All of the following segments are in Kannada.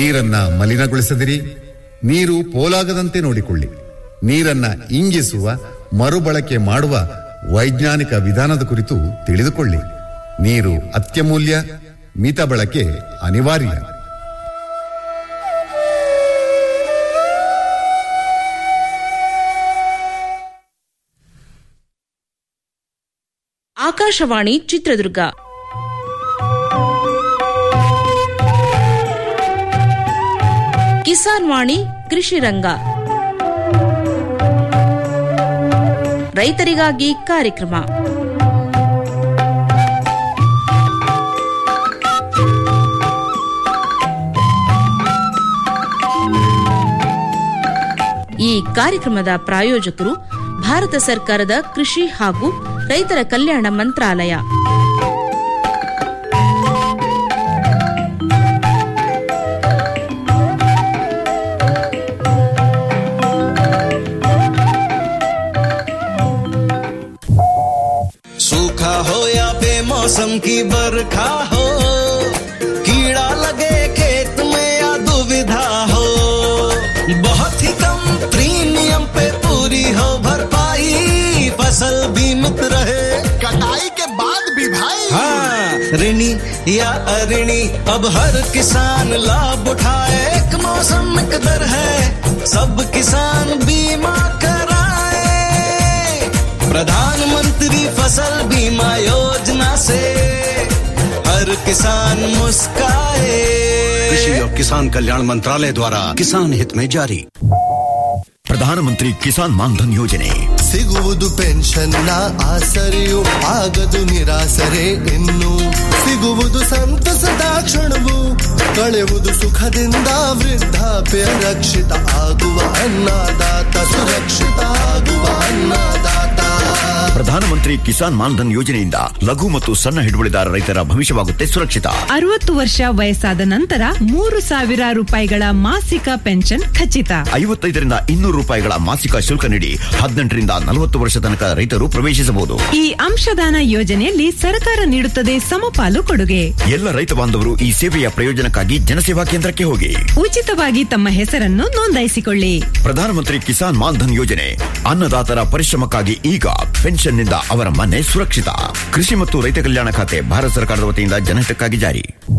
ನೀರನ್ನ ಮಲಿನಗೊಳಿಸದಿರಿ ನೀರು ಪೋಲಾಗದಂತೆ ನೋಡಿಕೊಳ್ಳಿ ನೀರನ್ನ ಇಂಗಿಸುವ ಮರುಬಳಕೆ ಮಾಡುವ ವೈಜ್ಞಾನಿಕ ವಿಧಾನದ ಕುರಿತು ತಿಳಿದುಕೊಳ್ಳಿ ನೀರು ಅತ್ಯಮೂಲ್ಯ ಮಿತ ಬಳಕೆ ಅನಿವಾರ್ಯ ಆಕಾಶವಾಣಿ ಚಿತ್ರದುರ್ಗ ಕಿಸಾನ್ ವಾಣಿ ಕೃಷಿ ರಂಗ ರೈತರಿಗಾಗಿ ಕಾರ್ಯಕ್ರಮ ಈ ಕಾರ್ಯಕ್ರಮದ ಪ್ರಾಯೋಜಕರು ಭಾರತ ಸರ್ಕಾರದ ಕೃಷಿ ಹಾಗೂ ರೈತರ ಕಲ್ಯಾಣ ಮಂತ್ರಾಲಯ सूखा हो या बेमौसम की बरखा हो कीड़ा लगे खेत में या दुविधा हो बहुत ही कम प्रीमियम पे पूरी हो भरपाई फसल बीमित रहे कटाई के बाद भी भाई हाँ ऋणी या अऋणी अब हर किसान लाभ उठाए एक मौसम एक दर है सब किसान बीमा कराए प्रधानमंत्री फसल बीमा योजना से हर किसान मुस्काए कृषि और किसान कल्याण मंत्रालय द्वारा किसान हित में जारी ಪ್ರಧಾನಮಂತ್ರಿ ಕಿಸಾನ್ ಮಾನ್ಧನ್ ಯೋಜನೆ ಸಿಗುವುದು ಪೆನ್ಷನ್ನ ಆಸರೆಯು ಆಗದು ನಿರಾಸರೆ ಇನ್ನು ಸಿಗುವುದು ಸಂತಸದ ಕ್ಷಣವು ಕಳೆಯುವುದು ಸುಖದಿಂದ ವೃದ್ಧಾಪ್ಯ ರಕ್ಷಿತ ಆಗುವ ಅನ್ನದಾತ ಸುರಕ್ಷಿತ ಆಗುವ ಅನ್ನದಾತ ಪ್ರಧಾನಮಂತ್ರಿ ಕಿಸಾನ್ ಮಾನ್ಧನ್ ಯೋಜನೆಯಿಂದ ಲಘು ಮತ್ತು ಸಣ್ಣ ಹಿಡುವಳಿದಾರ ರೈತರ ಭವಿಷ್ಯವಾಗುತ್ತೆ ಸುರಕ್ಷಿತ ಅರವತ್ತು ವರ್ಷ ವಯಸ್ಸಾದ ನಂತರ ಮೂರು ಸಾವಿರ ರೂಪಾಯಿಗಳ ಮಾಸಿಕ ಪೆನ್ಷನ್ ಖಚಿತ ಐವತ್ತೈದರಿಂದ ಇನ್ನೂರು ರೂಪಾಯಿಗಳ ಮಾಸಿಕ ಶುಲ್ಕ ನೀಡಿ ಹದಿನೆಂಟರಿಂದ ನಲವತ್ತು ವರ್ಷ ತನಕ ರೈತರು ಪ್ರವೇಶಿಸಬಹುದು ಈ ಅಂಶದಾನ ಯೋಜನೆಯಲ್ಲಿ ಸರ್ಕಾರ ನೀಡುತ್ತದೆ ಸಮಪಾಲು ಕೊಡುಗೆ ಎಲ್ಲ ರೈತ ಬಾಂಧವರು ಈ ಸೇವೆಯ ಪ್ರಯೋಜನಕ್ಕಾಗಿ ಜನಸೇವಾ ಕೇಂದ್ರಕ್ಕೆ ಹೋಗಿ ಉಚಿತವಾಗಿ ತಮ್ಮ ಹೆಸರನ್ನು ನೋಂದಾಯಿಸಿಕೊಳ್ಳಿ ಪ್ರಧಾನಮಂತ್ರಿ ಕಿಸಾನ್ ಮಾನ್ಧನ್ ಯೋಜನೆ ಅನ್ನದಾತರ ಪರಿಶ್ರಮಕ್ಕಾಗಿ ಈಗ ಪೆನ್ಷನ್ನಿಂದ ಅವರ ಮನೆ ಸುರಕ್ಷಿತ ಕೃಷಿ ಮತ್ತು ರೈತ ಕಲ್ಯಾಣ ಖಾತೆ ಭಾರತ ಸರ್ಕಾರದ ವತಿಯಿಂದ ಜನಹಿತಕ್ಕಾಗಿ ಜಾರಿ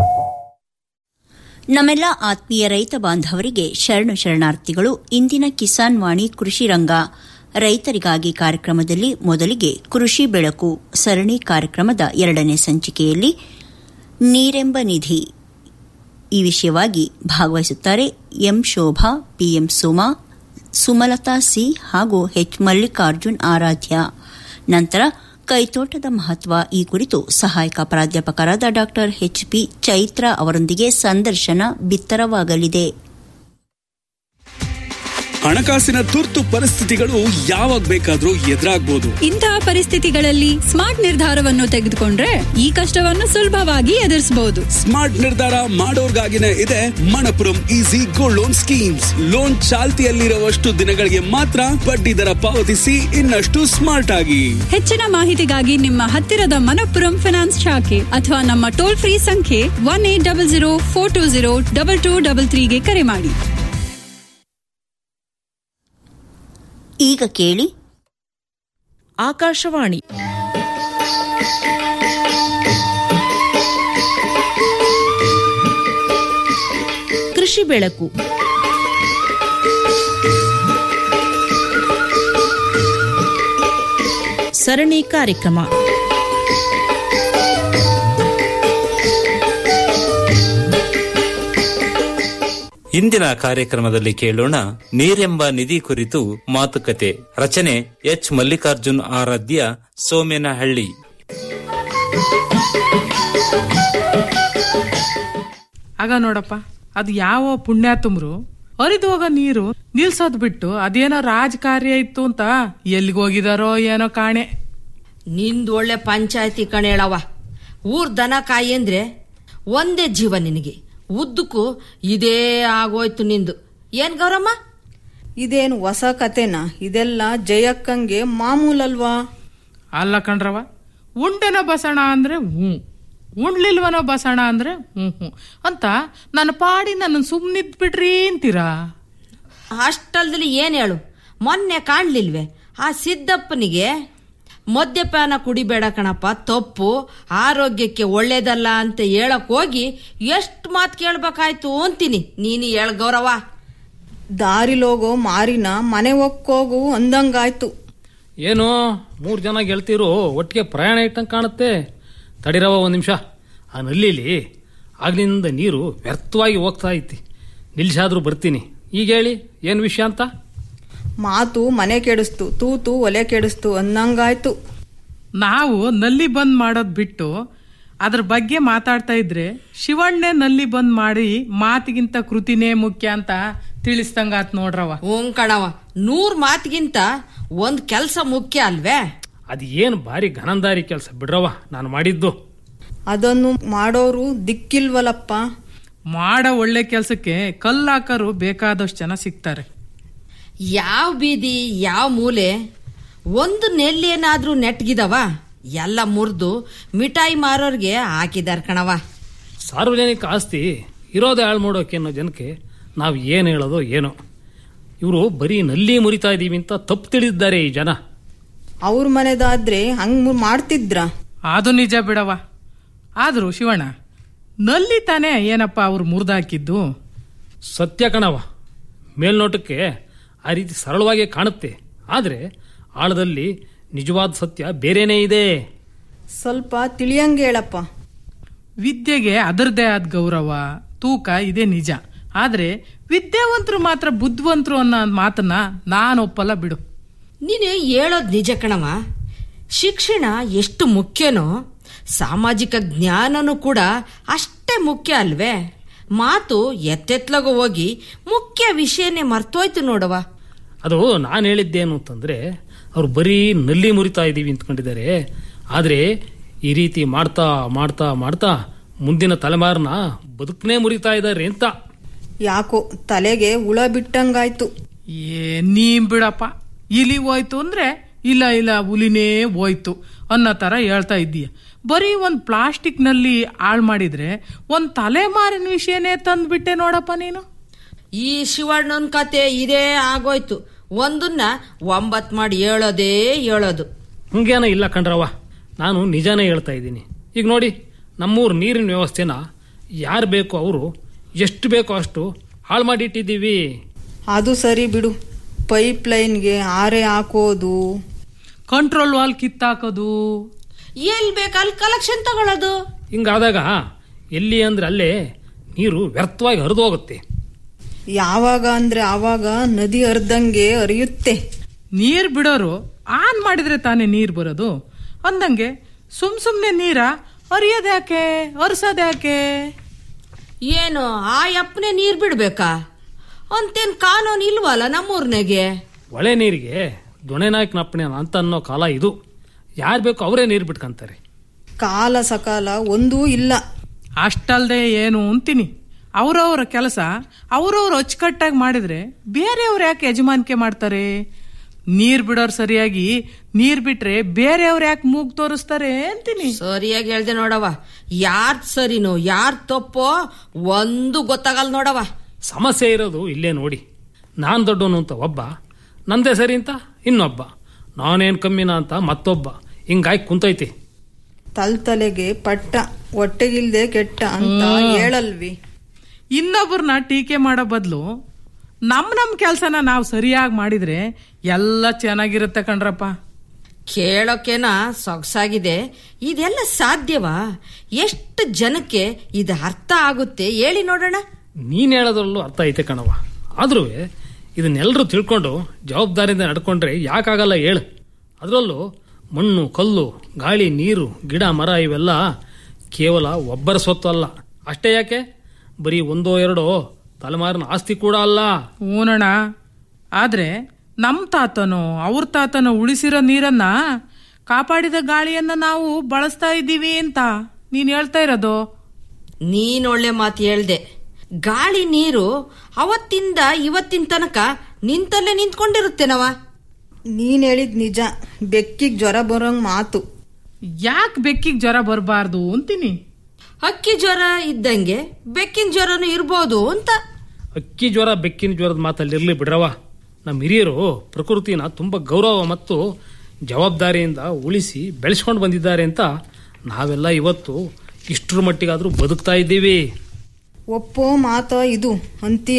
ನಮ್ಮೆಲ್ಲ ಆತ್ಮೀಯ ರೈತ ಬಾಂಧವರಿಗೆ ಶರಣು ಶರಣಾರ್ಥಿಗಳು ಇಂದಿನ ಕಿಸಾನ್ ವಾಣಿ ಕೃಷಿ ರಂಗ ರೈತರಿಗಾಗಿ ಕಾರ್ಯಕ್ರಮದಲ್ಲಿ ಮೊದಲಿಗೆ ಕೃಷಿ ಬೆಳಕು ಸರಣಿ ಕಾರ್ಯಕ್ರಮದ ಎರಡನೇ ಸಂಚಿಕೆಯಲ್ಲಿ ನೀರೆಂಬ ನಿಧಿ ಈ ವಿಷಯವಾಗಿ ಭಾಗವಹಿಸುತ್ತಾರೆ M Shobha PM Suma Sumalatha C ಹಾಗೂ ಎಚ್ ಮಲ್ಲಿಕಾರ್ಜುನ್ ಆರಾಧ್ಯ ನಂತರ ಕೈತೋಟದ ಮಹತ್ವ ಈ ಕುರಿತು ಸಹಾಯಕ ಪ್ರಾಧ್ಯಾಪಕರಾದ ಡಾ ಎಚ್ಪಿ ಚೈತ್ರ ಅವರೊಂದಿಗೆ ಸಂದರ್ಶನ ಬಿತ್ತರವಾಗಲಿದೆ ಹಣಕಾಸಿನ ತುರ್ತು ಪರಿಸ್ಥಿತಿಗಳು ಯಾವಾಗ ಬೇಕಾದ್ರೂ ಎದುರಾಗ್ಬೋದು ಇಂತಹ ಪರಿಸ್ಥಿತಿಗಳಲ್ಲಿ ಸ್ಮಾರ್ಟ್ ನಿರ್ಧಾರವನ್ನು ತೆಗೆದುಕೊಂಡ್ರೆ ಈ ಕಷ್ಟವನ್ನು ಸುಲಭವಾಗಿ ಎದುರಿಸಬಹುದು ಸ್ಮಾರ್ಟ್ ನಿರ್ಧಾರ ಮಾಡೋರ್ಗಾಗಿನೇ ಇದೆ Manappuram easy gold loan schemes loan ಚಾಲ್ತಿಯಲ್ಲಿರುವಷ್ಟು ದಿನಗಳಿಗೆ ಮಾತ್ರ ಬಡ್ಡಿ ದರ ಪಾವತಿಸಿ ಇನ್ನಷ್ಟು ಸ್ಮಾರ್ಟ್ ಆಗಿ ಹೆಚ್ಚಿನ ಮಾಹಿತಿಗಾಗಿ ನಿಮ್ಮ ಹತ್ತಿರದ ಮನಪ್ಪುರಂ ಫಿನಾನ್ಸ್ ಶಾಖೆ ಅಥವಾ ನಮ್ಮ ಟೋಲ್ ಫ್ರೀ ಸಂಖ್ಯೆ one eight double zero four two zero double two double ತ್ರೀಗೆ ಕರೆ ಮಾಡಿ ಈಗ ಕೇಳಿ ಆಕಾಶವಾಣಿ ಕೃಷಿ ಬೆಳಕು ಸರಣಿ ಕಾರ್ಯಕ್ರಮ ಇಂದಿನ ಕಾರ್ಯಕ್ರಮದಲ್ಲಿ ಕೇಳೋಣ ನೀರೆಂಬ ನಿಧಿ ಕುರಿತು ಮಾತುಕತೆ ರಚನೆ ಎಚ್ ಮಲ್ಲಿಕಾರ್ಜುನ್ ಆರಾಧ್ಯ ಸೋಮೇನಹಳ್ಳಿ ಆಗ ನೋಡಪ್ಪ ಅದು ಯಾವ ಪುಣ್ಯಾತುಮ್ರು ಹರಿದು ಹೋಗೋ ನೀರು ನಿಲ್ಸೋದ್ ಬಿಟ್ಟು ಅದೇನೋ ರಾಜಕಾರ್ಯ ಇತ್ತು ಅಂತ ಎಲ್ಲಿಗೆ ಹೋಗಿದಾರೋ ಏನೋ ಕಾಣೆ ನಿಂದು ಒಳ್ಳೆ ಪಂಚಾಯತಿ ಕಣೇಳವ ಊರ್ ದನ ಕಾಯಿ ಅಂದ್ರೆ ಒಂದೇ ಜೀವ ನಿನಗೆ ಉದ್ದಕ್ಕೂ ಇದೇ ಆಗೋಯ್ತು ನಿಂದು ಏನ್ ಗೌರಮ್ಮ ಇದೇನು ಹೊಸ ಕತೆನಾ ಇದೆಲ್ಲ ಜಯಕ್ಕಂಗೆ ಮಾಮೂಲಲ್ವಾ ಅಲ್ಲ ಕಣ್ರವ ಉಂಡೆನ ಬಸಣ ಅಂದ್ರೆ ಹ್ಞೂ ಉಣ್ಲಿಲ್ವನೋ ಬಸಣ ಅಂದ್ರೆ ಹ್ಞೂ ಹ್ಞೂ ಅಂತ ನನ್ನ ಪಾಡಿ ನನ್ನ ಸುಮ್ಮನಿದ್ ಬಿಡ್ರಿ ಅಂತೀರಾ ಅಷ್ಟಲ್ದಲ್ಲಿ ಏನ್ ಹೇಳು ಮೊನ್ನೆ ಕಾಣ್ಲಿಲ್ವೇ ಆ ಸಿದ್ದಪ್ಪನಿಗೆ ಮದ್ಯಪಾನ ಕುಡಿಬೇಡ ಕಣಪ್ಪ ತಪ್ಪು ಆರೋಗ್ಯಕ್ಕೆ ಒಳ್ಳೇದಲ್ಲ ಅಂತ ಹೇಳಕ್ ಹೋಗಿ ಎಷ್ಟು ಮಾತು ಕೇಳ್ಬೇಕಾಯ್ತು ಅಂತೀನಿ ನೀನು ಹೇಳ ಗೌರವ ದಾರಿಲೋಗೋ ಮಾರಿನ ಮನೆ ಒಕ್ಕೋಗು ಅಂದಂಗಾಯ್ತು ಏನು ಮೂರು ಜನ ಗೆಳ್ತಿರು ಒಟ್ಟಿಗೆ ಪ್ರಯಾಣ ಇಟ್ಟಂಗೆ ಕಾಣುತ್ತೆ ತಡಿರವ ಒಂದು ನಿಮಿಷ ಆ ನಲ್ಲಿಲಿ ಆಗ್ಲಿಂದ ನೀರು ವ್ಯರ್ಥವಾಗಿ ಹೋಗ್ತಾ ಐತಿ ನಿಲ್ಸಾದ್ರೂ ಬರ್ತೀನಿ ಈಗ ಹೇಳಿ ಏನು ವಿಷಯ ಅಂತ ಮಾತು ಮನೆ ಕೆಡಿಸ್ತು ತೂತು ಒಲೆ ಕೆಡಿಸ್ತು ಅಂದಂಗಾಯ್ತು ನಾವು ನಲ್ಲಿ ಬಂದ್ ಮಾಡೋದ್ ಬಿಟ್ಟು ಅದ್ರ ಬಗ್ಗೆ ಮಾತಾಡ್ತಾ ಇದ್ರೆ ಶಿವಣ್ಣೆ ನಲ್ಲಿ ಬಂದ್ ಮಾಡಿ ಮಾತಿಗಿಂತ ಕೃತಿನೇ ಮುಖ್ಯ ಅಂತ ತಿಳಿಸ್ದಂಗಾತ್ ನೋಡ್ರವ ಹ್ಞೂ ಕಣವ ನೂರ್ ಮಾತಿಗಿಂತ ಒಂದ್ ಕೆಲ್ಸ ಮುಖ್ಯ ಅಲ್ವೇ ಅದು ಏನು ಭಾರಿ ಘನಂದಾರಿ ಕೆಲಸ ಬಿಡ್ರವ ನಾನು ಮಾಡಿದ್ದು ಅದನ್ನು ಮಾಡೋರು ದಿಕ್ಕಿಲ್ವಲಪ್ಪ ಮಾಡೋ ಒಳ್ಳೆ ಕೆಲ್ಸಕ್ಕೆ ಕಲ್ಲಾಕರು ಬೇಕಾದಷ್ಟು ಜನ ಸಿಗ್ತಾರೆ ಯಾವ ಬೀದಿ ಯಾವ ಮೂಲೆ ಒಂದು ನೆಲ್ಲೇನಾದ್ರೂ ನೆಟ್ಗಿದವ ಎಲ್ಲ ಮುರಿದು ಮಿಠಾಯಿ ಮಾರೋರ್ಗೆ ಹಾಕಿದಾರ ಕಣವ ಸಾರ್ವಜನಿಕ ಆಸ್ತಿ ಇರೋದೇ ಹಾಳು ಮಾಡೋಕೆ ಅನ್ನೋ ಜನಕ್ಕೆ ನಾವು ಏನು ಹೇಳೋದೋ ಏನೋ ಇವರು ಬರೀ ನಲ್ಲಿ ಮುರಿತಾ ಇದ್ದೀವಿ ಅಂತ ತಪ್ಪು ತಿಳಿದಿದ್ದಾರೆ ಈ ಜನ ಅವ್ರ ಮನೆದಾದ್ರೆ ಹಂಗ್ ಮಾಡ್ತಿದ್ರ ಅದು ನಿಜ ಬಿಡವ ಆದ್ರೂ ಶಿವಣ್ಣ ನಲ್ಲಿ ತಾನೇ ಏನಪ್ಪ ಅವ್ರು ಮುರಿದಾಕಿದ್ದು ಸತ್ಯ ಕಣವ ಮೇಲ್ನೋಟಕ್ಕೆ ಆ ರೀತಿ ಸರಳವಾಗಿ ಕಾಣುತ್ತೆ ಆದರೆ ಆಳದಲ್ಲಿ ನಿಜವಾದ ಸತ್ಯ ಬೇರೆನೇ ಇದೆ ಸ್ವಲ್ಪ ತಿಳಿಯಂಗೆ ಹೇಳಪ್ಪ ವಿದ್ಯೆಗೆ ಅದರದೇ ಆದ ಗೌರವ ತೂಕ ಇದೆ ನಿಜ ಆದ್ರೆ ವಿದ್ಯಾವಂತರು ಮಾತ್ರ ಬುದ್ಧಿವಂತರು ಅನ್ನೋ ಮಾತನ್ನ ನಾನು ಒಪ್ಪಲ್ಲ ಬಿಡು ನೀನು ಹೇಳೋದ್ ನಿಜ ಕಣವ ಶಿಕ್ಷಣ ಎಷ್ಟು ಮುಖ್ಯನೋ ಸಾಮಾಜಿಕ ಜ್ಞಾನನೂ ಕೂಡ ಅಷ್ಟೇ ಮುಖ್ಯ ಅಲ್ವೇ ಮಾತು ಎತ್ತೆತ್ಲಗ ಹೋಗಿ ಮುಖ್ಯ ವಿಷಯನೇ ಮರ್ತೋಯ್ತು ನೋಡವ ಅದು ನಾನು ಹೇಳಿದ್ದೇನು ಅಂತಂದ್ರೆ ಅವ್ರು ಬರೀ ನಲ್ಲಿ ಮುರಿತಾ ಇದ್ದೀವಿ ಅಂದ್ಕೊಂಡಿದ್ದಾರೆ ಆದರೆ ಈ ರೀತಿ ಮಾಡ್ತಾ ಮಾಡ್ತಾ ಮಾಡ್ತಾ ಮುಂದಿನ ತಲೆಮಾರನ ಬದುಕನೇ ಮುರಿತಾ ಇದ್ದಾರೆ ಅಂತ ಯಾಕೋ ತಲೆಗೆ ಹುಳ ಬಿಟ್ಟಂಗಾಯ್ತು ಏ ನೀ ಬಿಡಪ್ಪ ಇಲಿ ಹೋಯ್ತು ಅಂದ್ರೆ ಇಲ್ಲ ಇಲ್ಲ ಹುಲಿನೇ ಹೋಯ್ತು ಅನ್ನೋ ತರ ಹೇಳ್ತಾ ಇದ್ದೀಯ ಬರೀ ಒಂದ್ ಪ್ಲಾಸ್ಟಿಕ್ ನಲ್ಲಿ ಹಾಳು ಮಾಡಿದ್ರೆ ಒಂದ್ ತಲೆಮಾರಿನ ವಿಷಯನೇ ತಂದ್ಬಿಟ್ಟೆ ನೋಡಪ್ಪ ನೀನು ಈ ಶಿವಣ್ಣನ ಕತೆ ಇದೇ ಆಗೋಯ್ತು ಒಂದನ್ನ ಒಂಬತ್ ಮಾಡಿ ಹೇಳೋದೇ ಹೇಳೋದು ಹಂಗೇನೋ ಇಲ್ಲ ಕಣ್ರವ ನಾನು ನಿಜಾನೇ ಹೇಳ್ತಾ ಇದ್ದೀನಿ ಈಗ ನೋಡಿ ನಮ್ಮೂರು ನೀರಿನ ವ್ಯವಸ್ಥೆನ ಯಾರು ಬೇಕೋ ಅವರು ಎಷ್ಟು ಬೇಕೋ ಅಷ್ಟು ಹಾಳು ಮಾಡಿ ಇಟ್ಟಿದ್ದೀವಿ ಅದು ಸರಿ ಬಿಡು ಪೈಪ್ ಲೈನ್ಗೆ ಆರೆ ಹಾಕೋದು ಕಂಟ್ರೋಲ್ ವಾಲ್ ಕಿತ್ತಾಕೋದು ಎಲ್ ಬೇಕಲ್ಲಿ ಕಲೆಕ್ಷನ್ ತಗೊಳ್ಳೋದು ಹಿಂಗಾದಾಗ ಎಲ್ಲಿ ಅಂದ್ರೆ ಅಲ್ಲೇ ನೀರು ವ್ಯರ್ಥವಾಗಿ ಹರಿದು ಹೋಗುತ್ತೆ ಯಾವಾಗ ಅಂದ್ರೆ ಆವಾಗ ನದಿ ಹರ್ದಂಗೆ ಹರಿಯುತ್ತೆ ನೀರ್ ಬಿಡೋರು ಆನ್ ಮಾಡಿದ್ರೆ ತಾನೇ ನೀರ್ ಬರೋದು ಅಂದಂಗೆ ಸುಮ್ ಸುಮ್ನೆ ನೀರ ಹರಿಯೋದ್ಯಾಕೆ ಹರ್ಸೋದ್ಯಾಕೆ ಏನು ಆ ಯಪ್ಪನೆ ನೀರ್ ಬಿಡ್ಬೇಕಾ ಅಂತೇನ್ ಕಾನೂನು ಇಲ್ವಲ್ಲ ನಮ್ಮೂರ್ನಾಗೆ ಒಳೆ ನೀರಿಗೆ ದೊಣೆನಾಯಕನಪ್ಪಣೆ ಅಂತ ಅನ್ನೋ ಕಾಲ ಇದು ಯಾರು ಬೇಕೋ ಅವರೇ ನೀರು ಬಿಟ್ಕೊಂತಾರೆ ಕಾಲ ಸಕಾಲ ಒಂದೂ ಇಲ್ಲ ಅಷ್ಟಲ್ದೆ ಏನು ಅಂತೀನಿ ಅವ್ರವ್ರ ಕೆಲಸ ಅವ್ರವ್ರು ಅಚ್ಚುಕಟ್ಟಾಗಿ ಮಾಡಿದ್ರೆ ಬೇರೆಯವ್ರು ಯಾಕೆ ಯಜಮಾನಿಕೆ ಮಾಡ್ತಾರೆ ನೀರ್ ಬಿಡೋರ್ ಸರಿಯಾಗಿ ನೀರ್ ಬಿಟ್ರೆ ಬೇರೆಯವ್ರು ಯಾಕೆ ಮೂಗ್ ತೋರಿಸ್ತಾರೆ ಅಂತೀನಿ ಸರಿಯಾಗಿ ಹೇಳ್ದೆ ನೋಡವ ಯಾರ್ ಸರಿನೋ ಯಾರ್ ತಪ್ಪೋ ಒಂದು ಗೊತ್ತಾಗಲ್ಲ ನೋಡವ ಸಮಸ್ಯೆ ಇರೋದು ಇಲ್ಲೇ ನೋಡಿ ನಾನು ದೊಡ್ಡವನು ಅಂತ ಒಬ್ಬ ನಂದೇ ಸರಿ ಅಂತ ಇನ್ನೊಬ್ಬ ನಾನೇನು ಕಮ್ಮಿನ ಅಂತ ಮತ್ತೊಬ್ಬ ಹಿಂಗಾಗಿ ಕುಂತೈತಿ ತಲ್ ತಲೆಗೆ ಪಟ್ಟ ಹೊಟ್ಟೆಗಿಲ್ದೆ ಕೆಟ್ಟ ಅಂತ ಹೇಳಲ್ವಿ ಇನ್ನೊಬ್ಬರನ್ನ ಟೀಕೆ ಮಾಡೋ ಬದಲು ನಮ್ ನಮ್ ಕೆಲ್ಸನ ನಾವು ಸರಿಯಾಗಿ ಮಾಡಿದ್ರೆ ಎಲ್ಲ ಚೆನ್ನಾಗಿರುತ್ತೆ ಕಣ್ರಪ್ಪ ಕೇಳೋಕೆನ ಸೊಗಸಾಗಿದೆ ಇದೆಲ್ಲ ಸಾಧ್ಯವಾ ಎಷ್ಟು ಜನಕ್ಕೆ ಇದು ಅರ್ಥ ಆಗುತ್ತೆ ಹೇಳಿ ನೋಡೋಣ ನೀನು ಹೇಳೋದ್ರಲ್ಲೂ ಅರ್ಥ ಐತೆ ಕಣವ ಆದ್ರೂ ಇದನ್ನೆಲ್ಲರೂ ತಿಳ್ಕೊಂಡು ಜವಾಬ್ದಾರಿಯಿಂದ ನಡ್ಕೊಂಡ್ರೆ ಯಾಕಾಗಲ್ಲ ಹೇಳು ಅದರಲ್ಲೂ ಮಣ್ಣು ಕಲ್ಲು ಗಾಳಿ ನೀರು ಗಿಡ ಮರ ಇವೆಲ್ಲ ಕೇವಲ ಒಬ್ಬರ ಸ್ವತ್ತು ಅಲ್ಲ ಅಷ್ಟೇ ಯಾಕೆ ಬರೀ ಒಂದೋ ಎರಡೋ ತಲೆಮಾರಿನ ಆಸ್ತಿ ಕೂಡ ಅಲ್ಲ ಊನಣ್ಣ ಆದ್ರೆ ನಮ್ ತಾತನೋ ಅವ್ರ ತಾತನೋ ಉಳಿಸಿರೋ ನೀರನ್ನ ಕಾಪಾಡಿದ ಗಾಳಿಯನ್ನ ನಾವು ಬಳಸ್ತಾ ಇದ್ದೀವಿ ಅಂತ ನೀನ್ ಹೇಳ್ತಾ ಇರೋದು ನೀನ್ ಒಳ್ಳೆ ಮಾತು ಹೇಳ್ದೆ ಗಾಳಿ ನೀರು ಅವತ್ತಿಂದ ಇವತ್ತಿನ ತನಕ ನಿಂತಲ್ಲೇ ನಿಂತ್ಕೊಂಡಿರುತ್ತೇನವ ನೀನ್ ಹೇಳಿದ್ ನಿಜ ಬೆಕ್ಕಿಗ್ ಜ್ವರ ಬರೋಂಗ್ ಮಾತು ಯಾಕೆ ಬೆಕ್ಕಿಗೆ ಜ್ವರ ಬರಬಾರ್ದು ಅಂತೀನಿ ಅಕ್ಕಿ ಜ್ವರ ಇದ್ದಂಗೆ ಬೆಕ್ಕಿನ ಜ್ವರನು ಇರ್ಬೋದು ಅಂತ ಅಕ್ಕಿ ಜ್ವರ ಬೆಕ್ಕಿನ ಜ್ವರದ ಮಾತಲ್ಲಿರ್ಲಿ ಬಿಡ್ರವ ನಮ್ಮ ಹಿರಿಯರು ಪ್ರಕೃತಿನ ತುಂಬ ಗೌರವ ಮತ್ತು ಜವಾಬ್ದಾರಿಯಿಂದ ಉಳಿಸಿ ಬೆಳೆಸ್ಕೊಂಡು ಬಂದಿದ್ದಾರೆ ಅಂತ ನಾವೆಲ್ಲ ಇವತ್ತು ಇಷ್ಟರ ಮಟ್ಟಿಗಾದರೂ ಬದುಕ್ತಾ ಇದ್ದೀವಿ ಒಪ್ಪೋ ಮಾತ ಇದು ಅಂತೀಯ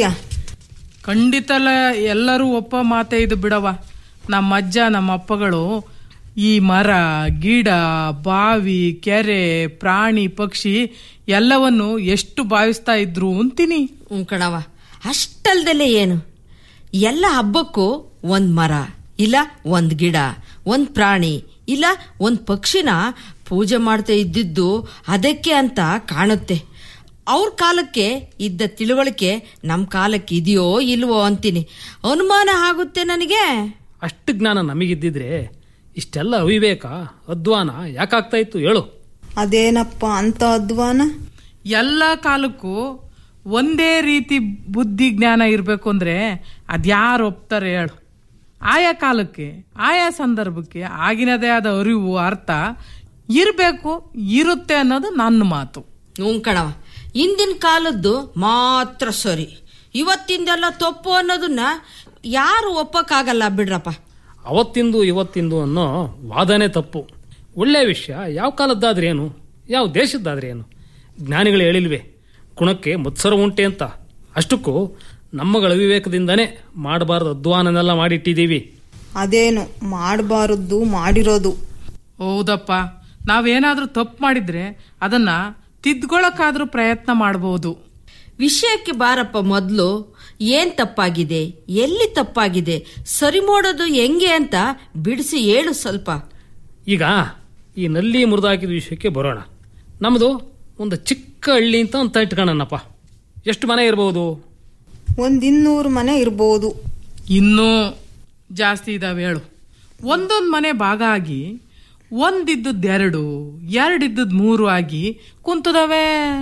ಖಂಡಿತಲ್ಲ ಎಲ್ಲರೂ ಒಪ್ಪ ಮಾತೇ ಇದು ಬಿಡವ ನಮ್ಮ ಅಜ್ಜ ನಮ್ಮ ಅಪ್ಪಗಳು ಈ ಮರ ಗಿಡ ಬಾವಿ ಕೆರೆ ಪ್ರಾಣಿ ಪಕ್ಷಿ ಎಲ್ಲವನ್ನು ಎಷ್ಟು ಭಾವಿಸ್ತಾ ಇದ್ರು ಅಂತೀನಿ ಹ್ಞೂ ಕಣವ ಅಷ್ಟಲ್ದಲ್ಲೇ ಏನು ಎಲ್ಲ ಹಬ್ಬಕ್ಕೂ ಒಂದ್ ಮರ ಇಲ್ಲ ಒಂದ್ ಗಿಡ ಒಂದ್ ಪ್ರಾಣಿ ಇಲ್ಲ ಒಂದ್ ಪಕ್ಷಿನ ಪೂಜೆ ಮಾಡ್ತಾ ಇದ್ದಿದ್ದು ಅದಕ್ಕೆ ಅಂತ ಕಾಣುತ್ತೆ ಅವ್ರ ಕಾಲಕ್ಕೆ ಇದ್ದ ತಿಳುವಳಿಕೆ ನಮ್ಮ ಕಾಲಕ್ಕೆ ಇದೆಯೋ ಇಲ್ವೋ ಅಂತೀನಿ ಅನುಮಾನ ಆಗುತ್ತೆ ನನಗೆ ಅಷ್ಟು ಜ್ಞಾನ ನಮಗಿದ್ದಿದ್ರೆ ಇಷ್ಟೆಲ್ಲ ಅವಿವೇಕ ಅಧ್ವಾನ ಯಾಕಾಗ್ತಾ ಇತ್ತು ಹೇಳು ಅದೇನಪ್ಪ ಅಂತ ಅಧ್ವಾನ ಎಲ್ಲ ಕಾಲಕ್ಕೂ ಒಂದೇ ರೀತಿ ಬುದ್ಧಿ ಜ್ಞಾನ ಇರಬೇಕು ಅಂದ್ರೆ ಅದ್ಯಾರು ಒಪ್ತಾರೆ ಹೇಳು ಆಯಾ ಕಾಲಕ್ಕೆ ಆಯಾ ಸಂದರ್ಭಕ್ಕೆ ಆಗಿನದೇ ಆದ ಅರಿವು ಅರ್ಥ ಇರಬೇಕು ಇರುತ್ತೆ ಅನ್ನೋದು ನನ್ನ ಮಾತು ಹ್ಞೂ ಕಣವ ಇಂದಿನ ಕಾಲದ್ದು ಮಾತ್ರ ಸರಿ ಇವತ್ತಿಂದೆಲ್ಲ ತಪ್ಪು ಅನ್ನೋದನ್ನ ಯಾರು ಒಪ್ಪಕ್ಕಾಗಲ್ಲ ಬಿಡ್ರಪ್ಪ ಅವತ್ತಿಂದು ಇವತ್ತಿಂದು ಅನ್ನೋ ವಾದನೆ ತಪ್ಪು ಒಳ್ಳೆಯ ವಿಷಯ ಯಾವ ಕಾಲದ್ದಾದ್ರೇನು ಯಾವ ದೇಶದ್ದಾದ್ರೇನು ಜ್ಞಾನಿಗಳು ಹೇಳಿಲ್ವೇ ಗುಣಕ್ಕೆ ಮತ್ಸರ ಉಂಟೆ ಅಂತ ಅಷ್ಟಕ್ಕೂ ನಮ್ಮಗಳ ವಿವೇಕದಿಂದನೇ ಮಾಡಬಾರ್ದು ಅಧ್ವಾನನೆಲ್ಲ ಮಾಡಿಟ್ಟಿದ್ದೀವಿ ಅದೇನು ಮಾಡಬಾರದ್ದು ಮಾಡಿರೋದು ಹೌದಪ್ಪ ನಾವೇನಾದ್ರೂ ತಪ್ಪು ಮಾಡಿದ್ರೆ ಅದನ್ನ ತಿದ್ಕೊಳಕ್ಕಾದ್ರೂ ಪ್ರಯತ್ನ ಮಾಡಬಹುದು ವಿಷಯಕ್ಕೆ ಬಾರಪ್ಪ ಮೊದಲು ಏನ್ ತಪ್ಪಾಗಿದೆ ಎಲ್ಲಿ ತಪ್ಪಾಗಿದೆ ಸರಿ ಮಾಡೋದು ಹೆಂಗೆ ಅಂತ ಬಿಡಿಸಿ ಹೇಳು ಸ್ವಲ್ಪ ಈಗ ಈ ನಲ್ಲಿ ಮುರಿದಾಕಿದ ವಿಷಯಕ್ಕೆ ಬರೋಣ ನಮ್ಮದು ಒಂದು ಚಿಕ್ಕ ಹಳ್ಳಿ ಅಂತ ಅಂತ ಇಟ್ಕೊಳ್ಳೋಣಪ್ಪ ಎಷ್ಟು ಮನೆ ಇರಬಹುದು ಒಂದ್ ಇನ್ನೂರು ಮನೆ ಇರ್ಬೋದು ಇನ್ನೂ ಜಾಸ್ತಿ ಇದಾವೆ ಹೇಳು ಒಂದೊಂದು ಮನೆ ಭಾಗ ಆಗಿ ಒಂದಿದ್ದದ್ದು ಎರಡು ಎರಡಿದ್ದದ್ದು ಮೂರು ಆಗಿ ಕುಂತದವೆ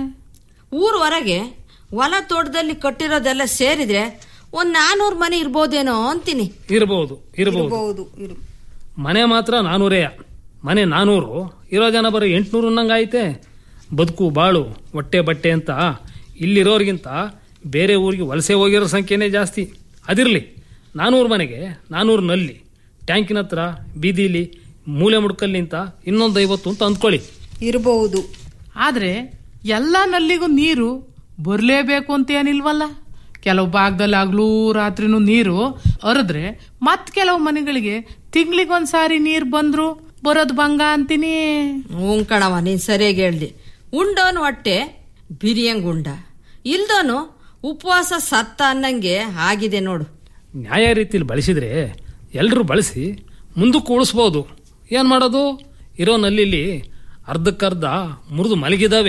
ಊರ್ ಹೊರಗೆ ಹೊಲ ತೋಟದಲ್ಲಿ ಕಟ್ಟಿರೋದೆಲ್ಲ ಸೇರಿದ್ರೆ ಒಂದ್ ನಾನೂರು ಮನೆ ಇರ್ಬೋದೇನೋ ಅಂತೀನಿ ಇರಬಹುದು ಇರಬಹುದು ಇರ್ಬೋದು ಇರ್- ಮನೆ ಮಾತ್ರ ನಾನೂರೇಯ ಮನೆ ನಾನೂರು ಇರೋ ಜನ ಬರೀ ಎಂಟುನೂರು ಅನ್ನಂಗಾಯ್ತೆ ಬದುಕು ಬಾಳು ಹೊಟ್ಟೆ ಬಟ್ಟೆ ಅಂತ ಇಲ್ಲಿರೋರಿಗಿಂತ ಬೇರೆ ಊರಿಗೆ ವಲಸೆ ಹೋಗಿರೋ ಸಂಖ್ಯೆನೇ ಜಾಸ್ತಿ ಅದಿರಲಿ ನಾನೂರು ಮನೆಗೆ ನಾನೂರು ನಲ್ಲಿ ಟ್ಯಾಂಕಿನ ಹತ್ರ ಬೀದಿಲಿ ಮೂಲೆ ಮುಡ್ಕಲ್ಲಿ ಅಂತ ಇನ್ನೊಂದು ಐವತ್ತು ಅಂತ ಅಂದ್ಕೊಳ್ಳಿ ಇರ್ಬೋದು ಆದ್ರೆ ಎಲ್ಲ ನಲ್ಲಿಗೂ ನೀರು ಬರ್ಲೇಬೇಕು ಅಂತ ಏನಿಲ್ವಲ್ಲ ಕೆಲವು ಭಾಗದಲ್ಲಿ ಹಗ್ಲೂ ರಾತ್ರಿನೂ ನೀರು ಹರಿದ್ರೆ ಮತ್ ಕೆಲವು ಮನೆಗಳಿಗೆ ತಿಂಗ್ಳಿಗೊಂದ್ಸಾರಿ ನೀರ್ ಬಂದ್ರು ಬರೋದ್ ಭಂಗ ಅಂತೀನಿ ಹ್ಞೂ ಕಣವ ನೀನ್ ಸರಿಯಾಗಿ ಹೇಳ್ದೆ ಉಂಡೋನು ಹೊಟ್ಟೆ ಬಿರಿಯಂಗ್ ಉಂಡ ಇಲ್ದೋನು ಉಪವಾಸ ಸತ್ತ ಅನ್ನಂಗೆ ಆಗಿದೆ ನೋಡು ನ್ಯಾಯ ರೀತಿಲಿ ಬಳಸಿದ್ರೆ ಎಲ್ಲರೂ ಬಳಸಿ ಮುಂದಕ್ಕೆ ಉಳಿಸ್ಬೋದು ಏನು ಮಾಡೋದು ಇರೋ ನಲ್ಲಿಲಿ ಅರ್ಧಕ್ಕರ್ಧ ಮುರಿದು ಮಲಗಿದಾವೆ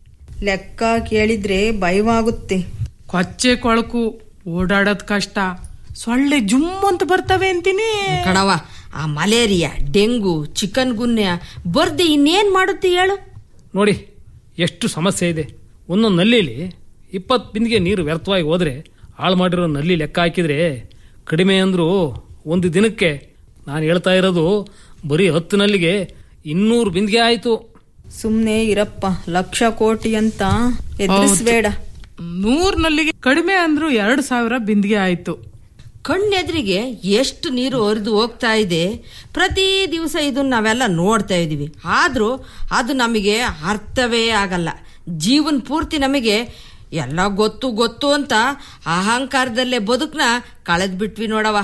ಲೆಕ್ಕ ಕೇಳಿದ್ರೆ ಭಯವಾಗುತ್ತೆ ಕೊಚ್ಚೆ ಕೊಳಕು ಓಡಾಡೋದ್ ಕಷ್ಟ ಸೊಳ್ಳೆ ಜುಮ್ ಅಂತ ಬರ್ತವೆ ಅಂತೀನಿ ಕಣವ ಆ ಮಲೇರಿಯಾ ಡೆಂಗು ಚಿಕನ್ ಗುನ್ಯ ಬರ್ದೆ ಇನ್ನೇನ್ ಮಾಡುತ್ತೆ ಹೇಳು ನೋಡಿ ಎಷ್ಟು ಸಮಸ್ಯೆ ಇದೆ ಒಂದೊಂದು ನಲ್ಲಿಲಿ ಇಪ್ಪತ್ತು ಬಿಂದಿಗೆ ನೀರು ವ್ಯರ್ಥವಾಗಿ ಹೋದ್ರೆ ಹಾಳು ಮಾಡಿರೋ ನಲ್ಲಿ ಲೆಕ್ಕ ಹಾಕಿದ್ರೆ ಕಡಿಮೆ ಅಂದ್ರು ಒಂದು ದಿನಕ್ಕೆ ನಾನು ಹೇಳ್ತಾ ಇರೋದು ಬರೀ ಹತ್ತು ನಲ್ಲಿಗೆ ಇನ್ನೂರು ಬಿಂದಿಗೆ ಆಯಿತು ಸುಮ್ನೆ ಇರಪ್ಪ ಲಕ್ಷ ಕೋಟಿ ಅಂತ ಎದುರಿಸ್ಬೇಡ ನೂರ್ ನಲ್ಲಿಗೆ ಕಡಿಮೆ ಅಂದ್ರು ಎರಡು ಸಾವಿರ ಬಿಂದಿಗೆ ಆಯ್ತು ಕಣ್ಣೆದ್ರಿಗೆ ಎಷ್ಟು ನೀರು ಹರಿದು ಹೋಗ್ತಾ ಇದೆ ಪ್ರತಿ ದಿವಸ ಇದನ್ನ ನಾವೆಲ್ಲ ನೋಡ್ತಾ ಇದೀವಿ ಆದ್ರೂ ಅದು ನಮಗೆ ಅರ್ಥವೇ ಆಗಲ್ಲ ಜೀವನ ಪೂರ್ತಿ ನಮಗೆ ಎಲ್ಲ ಗೊತ್ತು ಗೊತ್ತು ಅಂತ ಅಹಂಕಾರದಲ್ಲೇ ಬದುಕ್ನ ಕಳೆದ್ ಬಿಟ್ವಿ ನೋಡವ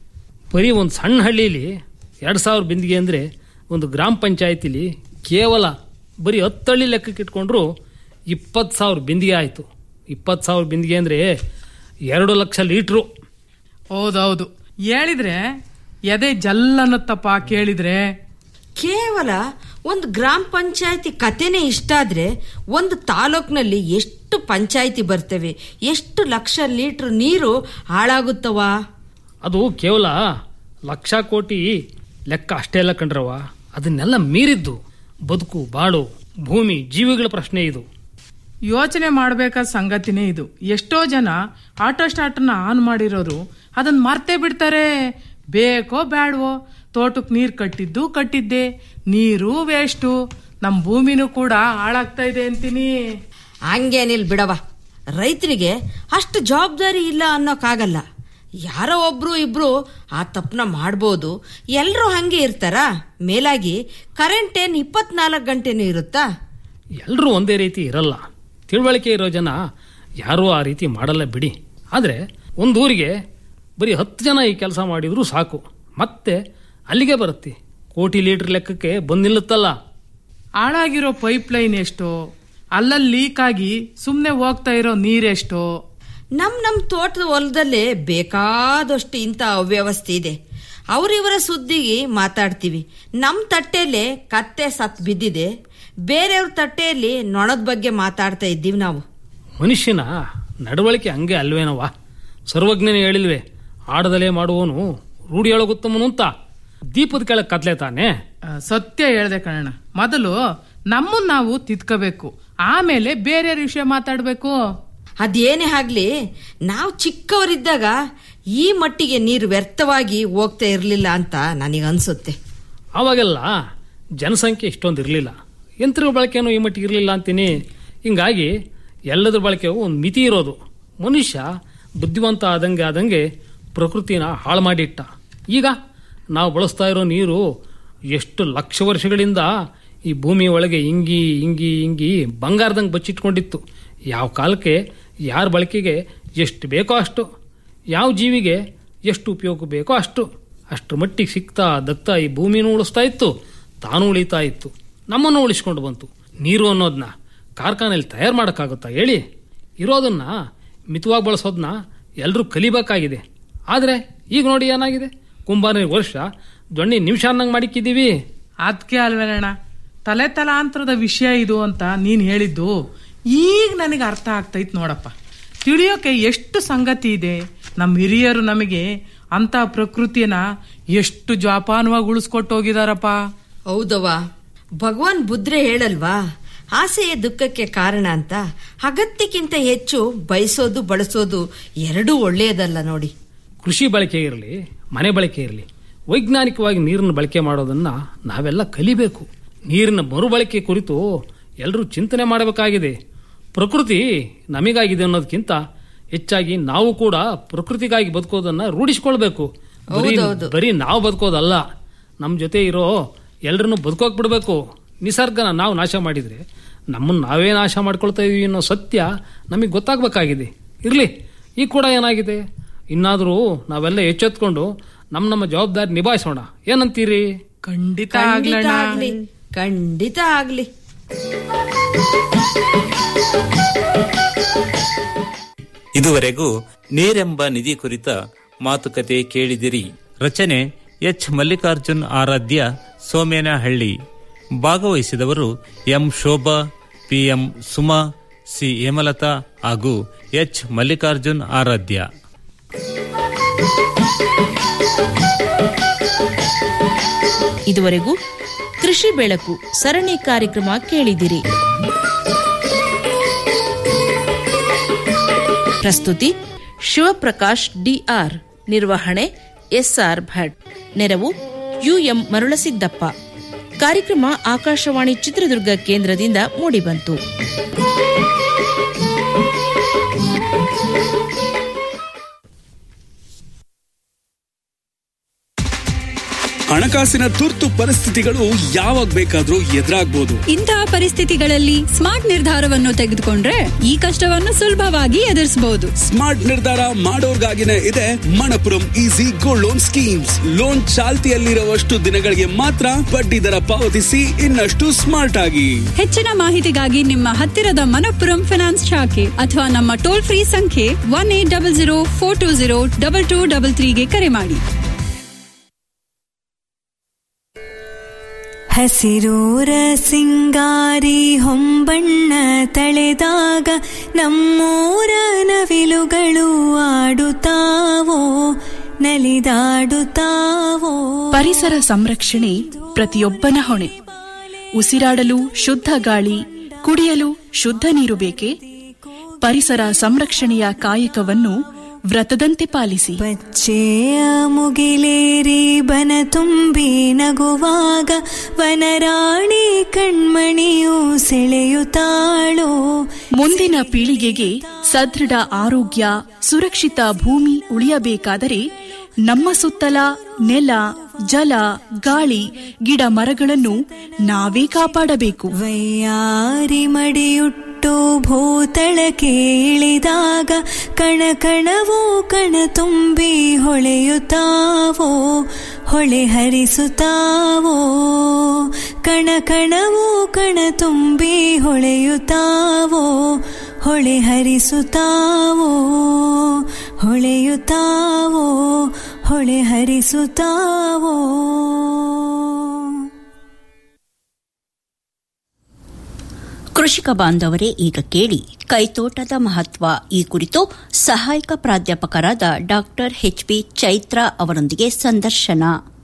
ಬರೀ ಒಂದು ಸಣ್ಣ ಹಳ್ಳಿಲಿ ಎರಡು ಸಾವಿರ ಬಿಂದಿಗೆ ಅಂದರೆ ಒಂದು ಗ್ರಾಮ ಪಂಚಾಯತಿಲಿ ಕೇವಲ ಬರೀ ಹತ್ತು ಹಳ್ಳಿ ಲೆಕ್ಕಕ್ಕೆ ಇಟ್ಕೊಂಡ್ರು ಇಪ್ಪತ್ತು ಸಾವಿರ ಬಿಂದಿಗೆ ಆಯಿತು ಇಪ್ಪತ್ತು ಸಾವಿರ ಬಿಂದಿಗೆ ಅಂದರೆ ಎರಡು ಲಕ್ಷ ಲೀಟ್ರು ಹೌದೌದು ಹೇಳಿದ್ರೆ ಎದೆ ಜಲ್ಲನ್ನತ್ತಪ್ಪ ಕೇಳಿದ್ರೆ ಕೇವಲ ಒಂದು ಗ್ರಾಮ ಪಂಚಾಯತಿ ಕತೆನೇ ಇಷ್ಟಾದ್ರೆ ಒಂದು ತಾಲೂಕ್ನಲ್ಲಿ ಎಷ್ಟು ಪಂಚಾಯತಿ ಬರ್ತವೆ ಎಷ್ಟು ಲಕ್ಷ ಲೀಟರ್ ನೀರು ಹಾಳಾಗುತ್ತವಾ ಅದು ಕೇವಲ ಲಕ್ಷ ಕೋಟಿ ಲೆಕ್ಕ ಅಷ್ಟೇ ಅಲ್ಲ ಕಂಡ್ರವ ಅದನ್ನೆಲ್ಲ ಮೀರಿದ್ದು ಬದುಕು ಬಾಳು ಭೂಮಿ ಜೀವಿಗಳ ಪ್ರಶ್ನೆ ಇದು ಯೋಚನೆ ಮಾಡಬೇಕಾದ ಸಂಗತಿನೇ ಇದು ಎಷ್ಟೋ ಜನ ಆಟೋ ಸ್ಟಾರ್ಟನ್ನ ಆನ್ ಮಾಡಿರೋರು ಅದನ್ನ ಮರ್ತೇ ಬಿಡ್ತಾರೆ ಬೇಕೋ ಬ್ಯಾಡ್ವೋ ತೋಟಕ್ಕೆ ನೀರು ಕಟ್ಟಿದ್ದು ಕಟ್ಟಿದ್ದೆ ನೀರು ವೇಸ್ಟು ನಮ್ ಭೂಮಿನೂ ಕೂಡ ಹಾಳಾಗ್ತಾ ಇದೆ ಅಂತೀನಿ ಹಂಗೇನಿಲ್ ಬಿಡವ ರೈತರಿಗೆ ಅಷ್ಟು ಜವಾಬ್ದಾರಿ ಇಲ್ಲ ಅನ್ನೋಕ್ಕಾಗಲ್ಲ ಯಾರೋ ಒಬ್ರು ಇಬ್ರು ಆ ತಪ್ಪನ ಮಾಡ್ಬೋದು ಎಲ್ಲರೂ ಹಂಗೆ ಇರ್ತಾರಾ ಮೇಲಾಗಿ ಕರೆಂಟ್ ಏನ್ ಇಪ್ಪತ್ನಾಲ್ಕು ಗಂಟೆನೂ ಇರುತ್ತಾ ಎಲ್ಲರೂ ಒಂದೇ ರೀತಿ ಇರಲ್ಲ ತಿಳುವಳಿಕೆ ಇರೋ ಜನ ಯಾರೂ ಆ ರೀತಿ ಮಾಡಲ್ಲ ಬಿಡಿ ಆದರೆ ಒಂದು ಊರಿಗೆ ಬರೀ ಹತ್ತು ಜನ ಈ ಕೆಲಸ ಮಾಡಿದರೂ ಸಾಕು ಮತ್ತೆ ಅಲ್ಲಿಗೆ ಬರುತ್ತೆ ಕೋಟಿ ಲೀಟರ್ ಲೆಕ್ಕಕ್ಕೆ ಬಂದು ನಿಲ್ಲುತ್ತಲ್ಲ ಹಾಳಾಗಿರೋ ಪೈಪ್ ಲೈನ್ ಎಷ್ಟು ಅಲ್ಲಲ್ಲಿ ಲೀಕ್ ಆಗಿ ಸುಮ್ನೆ ಹೋಗ್ತಾ ಇರೋ ನೀರೆಷ್ಟು ನಮ್ ನಮ್ ತೋಟದ ಹೊಲದಲ್ಲೇ ಬೇಕಾದಷ್ಟು ಇಂಥ ಅವ್ಯವಸ್ಥೆ ಇದೆ ಅವರಿವರ ಸುದ್ದಿಗೆ ಮಾತಾಡ್ತೀವಿ ನಮ್ ತಟ್ಟೆಯಲ್ಲಿ ಕತ್ತೆ ಸತ್ ಬಿದ್ದಿದೆ ಬೇರೆಯವ್ರ ತಟ್ಟೆಯಲ್ಲಿ ನೊಣದ ಬಗ್ಗೆ ಮಾತಾಡ್ತಾ ಇದ್ದೀವಿ ನಾವು ಮನುಷ್ಯನ ನಡವಳಿಕೆ ಹಂಗೆ ಅಲ್ವೇನವ್ವ ಸರ್ವಜ್ಞನೇ ಹೇಳಿಲ್ವೇ ಆಡದಲೇ ಮಾಡುವವನು ರೂಢಿ ಹೇಳೋಗುತ್ತಮನು ಅಂತ ದೀಪದ ಕೆಳಗೆ ಕತ್ಲೆ ತಾನೆ ಆ, ಸತ್ಯ ಹೇಳ್ದೆ ಕಣಣ್ಣ ಮೊದಲು ನಮ್ಮನ್ನ ನಾವು ತಿದ್ಕೋಬೇಕು ಆಮೇಲೆ ಬೇರೆಯವ್ರ ವಿಷಯ ಮಾತಾಡ್ಬೇಕು ಅದೇನೇ ಆಗ್ಲಿ ನಾವು ಚಿಕ್ಕವರಿದ್ದಾಗ ಈ ಮಟ್ಟಿಗೆ ನೀರು ವ್ಯರ್ಥವಾಗಿ ಹೋಗ್ತಾ ಇರಲಿಲ್ಲ ಅಂತ ನನಗೆ ಅನ್ಸುತ್ತೆ ಆವಾಗೆಲ್ಲ ಜನಸಂಖ್ಯೆ ಇಷ್ಟೊಂದು ಇರಲಿಲ್ಲ ಯಂತ್ರ ಬಳಕೆನೂ ಈ ಮಟ್ಟಿಗೆ ಇರಲಿಲ್ಲ ಅಂತೀನಿ ಹಿಂಗಾಗಿ ಎಲ್ಲದ್ರ ಬಳಕೆಗೂ ಒಂದು ಮಿತಿ ಇರೋದು ಮನುಷ್ಯ ಬುದ್ಧಿವಂತ ಆದಂಗೆ ಆದಂಗೆ ಪ್ರಕೃತಿನ ಹಾಳು ಮಾಡಿಟ್ಟ ಈಗ ನಾವು ಬಳಸ್ತಾ ಇರೋ ನೀರು ಎಷ್ಟು ಲಕ್ಷ ವರ್ಷಗಳಿಂದ ಈ ಭೂಮಿ ಒಳಗೆ ಇಂಗಿ ಇಂಗಿ ಇಂಗಿ ಬಂಗಾರದಂಗೆ ಬಚ್ಚಿಟ್ಕೊಂಡಿತ್ತು ಯಾವ ಕಾಲಕ್ಕೆ ಯಾರ ಬಳಕೆಗೆ ಎಷ್ಟು ಬೇಕೋ ಅಷ್ಟು ಯಾವ ಜೀವಿಗೆ ಎಷ್ಟು ಉಪಯೋಗ ಬೇಕೋ ಅಷ್ಟು ಅಷ್ಟರ ಮಟ್ಟಿಗೆ ಸಿಗ್ತಾ ದಕ್ತಾ ಈ ಭೂಮಿನೂ ಉಳಿಸ್ತಾ ಇತ್ತು ತಾನು ಉಳಿತಾ ಇತ್ತು ನಮ್ಮನ್ನು ಉಳಿಸ್ಕೊಂಡು ಬಂತು ನೀರು ಅನ್ನೋದನ್ನ ಕಾರ್ಖಾನೆಯಲ್ಲಿ ತಯಾರು ಮಾಡೋಕ್ಕಾಗುತ್ತಾ ಹೇಳಿ ಇರೋದನ್ನ ಮಿತವಾಗಿ ಬಳಸೋದನ್ನ ಎಲ್ಲರೂ ಕಲಿಬೇಕಾಗಿದೆ ಆದರೆ ಈಗ ನೋಡಿ ಏನಾಗಿದೆ ಕುಂಬಾರನಿಗೆ ವರ್ಷ ದೊಣ್ಣೆ ನಿಮಿಷ ಅನ್ನಂಗೆ ಮಾಡಿಕ್ಕಿದ್ದೀವಿ ಅದಕ್ಕೆ ಅಲ್ವೇನಣ್ಣ ತಲೆ ತಲಾಂತರದ ವಿಷಯ ಇದು ಅಂತ ನೀನ್ ಹೇಳಿದ್ದು ಈಗ ನನಗೆ ಅರ್ಥ ಆಗ್ತೈತ್ ನೋಡಪ್ಪ ತಿಳಿಯೋಕೆ ಎಷ್ಟು ಸಂಗತಿ ಇದೆ ನಮ್ಮ ಹಿರಿಯರು ನಮಗೆ ಅಂತ ಪ್ರಕೃತಿಯನ್ನ ಎಷ್ಟು ಜೋಪಾನವಾಗಿ ಉಳಿಸ್ಕೊಟ್ಟು ಹೋಗಿದಾರಪ್ಪ ಹೌದವ್ವ ಭಗವಾನ್ ಬುದ್ರೆ ಹೇಳಲ್ವಾ ಆಸೆಯ ದುಃಖಕ್ಕೆ ಕಾರಣ ಅಂತ ಅಗತ್ಯಕ್ಕಿಂತ ಹೆಚ್ಚು ಬಯಸೋದು ಬಳಸೋದು ಎರಡೂ ಒಳ್ಳೆಯದಲ್ಲ ನೋಡಿ ಕೃಷಿ ಬಳಕೆ ಇರಲಿ ಮನೆ ಬಳಕೆ ಇರಲಿ ವೈಜ್ಞಾನಿಕವಾಗಿ ನೀರನ್ನು ಬಳಕೆ ಮಾಡೋದನ್ನ ನಾವೆಲ್ಲ ಕಲಿಬೇಕು ನೀರಿನ ಮರುಬಳಕೆ ಕುರಿತು ಎಲ್ಲರೂ ಚಿಂತನೆ ಮಾಡಬೇಕಾಗಿದೆ ಪ್ರಕೃತಿ ನಮಗಾಗಿದೆ ಅನ್ನೋದಕ್ಕಿಂತ ಹೆಚ್ಚಾಗಿ ನಾವು ಕೂಡ ಪ್ರಕೃತಿಗಾಗಿ ಬದುಕೋದನ್ನ ರೂಢಿಸ್ಕೊಳ್ಬೇಕು ಬರೀ ಹೌದೌದು. ಬರೀ ನಾವು ಬದುಕೋದಲ್ಲ ನಮ್ಮ ಜೊತೆ ಇರೋ ಎಲ್ಲರನ್ನು ಬದುಕೋಕ್ ಬಿಡಬೇಕು ನಿಸರ್ಗನ ನಾವು ನಾಶ ಮಾಡಿದ್ರೆ ನಮ್ಮನ್ನು ನಾವೇ ನಾಶ ಮಾಡ್ಕೊಳ್ತಾ ಇದೀವಿ ಅನ್ನೋ ಸತ್ಯ ನಮಗೆ ಗೊತ್ತಾಗಬೇಕಾಗಿದೆ ಇರಲಿ ಈಗ ಕೂಡ ಏನಾಗಿದೆ ಇನ್ನಾದರೂ ನಾವೆಲ್ಲ ಎಚ್ಚೆತ್ಕೊಂಡು ನಮ್ಮ ನಮ್ಮ ಜವಾಬ್ದಾರಿ ನಿಭಾಯಿಸೋಣ ಏನಂತೀರಿ ಖಂಡಿತ ಖಂಡಿತ ಆಗ್ಲಣ್ಣ ಆಗ್ಲಿ ಖಂಡಿತ ಆಗ್ಲಿ ಇದುವರೆಗೂ ನೀರೆಂಬ ನಿಧಿ ಕುರಿತ ಮಾತುಕತೆ ಕೇಳಿದಿರಿ ರಚನೆ ಎಚ್ ಮಲ್ಲಿಕಾರ್ಜುನ್ ಆರಾಧ್ಯ ಸೋಮೇನಹಳ್ಳಿ ಭಾಗವಹಿಸಿದವರು M Shobha PM Suma C Hemalatha ಹಾಗೂ ಎಚ್ ಮಲ್ಲಿಕಾರ್ಜುನ್ ಆರಾಧ್ಯ ಇದುವರೆಗೂ ಕೃಷಿ ಬೆಳಕು ಸರಣಿ ಕಾರ್ಯಕ್ರಮ ಕೇಳಿದಿರಿ ಪ್ರಸ್ತುತಿ ಶಿವಪ್ರಕಾಶ್ ಡಿಆರ್ ನಿರ್ವಹಣೆ ಎಸ್ಆರ್ ಭಟ್ ನೆರವು ಯುಎಂ ಮರುಳಸಿದ್ದಪ್ಪ ಕಾರ್ಯಕ್ರಮ ಆಕಾಶವಾಣಿ ಚಿತ್ರದುರ್ಗ ಕೇಂದ್ರದಿಂದ ಮೂಡಿಬಂತು ಹಣಕಾಸಿನ ತುರ್ತು ಪರಿಸ್ಥಿತಿಗಳು ಯಾವಾಗ ಬೇಕಾದ್ರೂ ಎದುರಾಗ್ಬೋದು ಇಂತಹ ಪರಿಸ್ಥಿತಿಗಳಲ್ಲಿ ಸ್ಮಾರ್ಟ್ ನಿರ್ಧಾರವನ್ನು ತೆಗೆದುಕೊಂಡ್ರೆ ಈ ಕಷ್ಟವನ್ನು ಸುಲಭವಾಗಿ ಎದುರಿಸಬಹುದು ಸ್ಮಾರ್ಟ್ ನಿರ್ಧಾರ ಮಾಡೋರ್ಗಾಗಿನೇ ಇದೆ Manappuram easy gold loan schemes loan ಚಾಲ್ತಿಯಲ್ಲಿರುವಷ್ಟು ದಿನಗಳಿಗೆ ಮಾತ್ರ ಬಡ್ಡಿ ದರ ಪಾವತಿಸಿ ಇನ್ನಷ್ಟು ಸ್ಮಾರ್ಟ್ ಆಗಿ ಹೆಚ್ಚಿನ ಮಾಹಿತಿಗಾಗಿ ನಿಮ್ಮ ಹತ್ತಿರದ ಮನಪ್ಪುರಂ ಫಿನಾನ್ಸ್ ಶಾಖೆ ಅಥವಾ ನಮ್ಮ ಟೋಲ್ ಫ್ರೀ ಸಂಖ್ಯೆ one eight double zero four two zero double two double ತ್ರೀಗೆ ಕರೆ ಮಾಡಿ ಹಸಿರೂರ ಸಿಂಗಾರಿ ಹೊಂಬಣ್ಣ ತಳೆದಾಗ ನಮ್ಮೂರ ನವಿಲುಗಳು ಆಡುತ್ತಾವೋ ನಲಿದಾಡುತ್ತಾವೋ ಪರಿಸರ ಸಂರಕ್ಷಣೆ ಪ್ರತಿಯೊಬ್ಬನ ಹೊಣೆ ಉಸಿರಾಡಲು ಶುದ್ಧ ಗಾಳಿ ಕುಡಿಯಲು ಶುದ್ಧ ನೀರು ಬೇಕೆ ಪರಿಸರ ಸಂರಕ್ಷಣೆಯ ಕಾಯಕವನ್ನು ವ್ರತದಂತೆ ಪಾಲಿಸಿ ಪಚ್ಚೆಯ ಮುಗಿಲೇರಿ ಬನ ತುಂಬಿ ನಗುವಾಗ ವನರಾಣಿ ಕಣ್ಮಣಿಯು ಸೆಳೆಯುತ್ತಾಳೋ ಮುಂದಿನ ಪೀಳಿಗೆಗೆ ಸದೃಢ ಆರೋಗ್ಯ ಸುರಕ್ಷಿತ ಭೂಮಿ ಉಳಿಯಬೇಕಾದರೆ ನಮ್ಮ ಸುತ್ತಲ ನೆಲ ಜಲ ಗಾಳಿ ಗಿಡ ಮರಗಳನ್ನು ನಾವೇ ಕಾಪಾಡಬೇಕು ವೈಯಾರಿ ಮಡಿಯುಟ್ಟು ಭೂತಳಕ್ಕೆ ಇಳಿದಾಗ ಕಣ ಕಣವೋ ಕಣ ತುಂಬಿ ಹೊಳೆಯುತ್ತಾವೋ ಹೊಳೆ ಹರಿಸುತ್ತಾವೋ ಕಣ ಕಣವೋ ಕಣ ತುಂಬಿ ಹೊಳೆಯುತ್ತಾವೋ ಹೊಳೆ ಹರಿಸುತ್ತಾವೋ ಹೊಳೆಯುತ್ತಾವೋ ಹೊಳೆ ಹರಿಸುತ್ತಾವೋ ಕೃಷಿಕ ಬಾಂಧವರೇ ಈಗ ಕೇಳಿ ಕೈತೋಟದ ಮಹತ್ವ ಈ ಕುರಿತು ಸಹಾಯಕ ಪ್ರಾಧ್ಯಾಪಕರಾದ ಡಾಕ್ಟರ್ ಎಚ್ಪಿ ಚೈತ್ರ ಅವರೊಂದಿಗೆ ಸಂದರ್ಶನ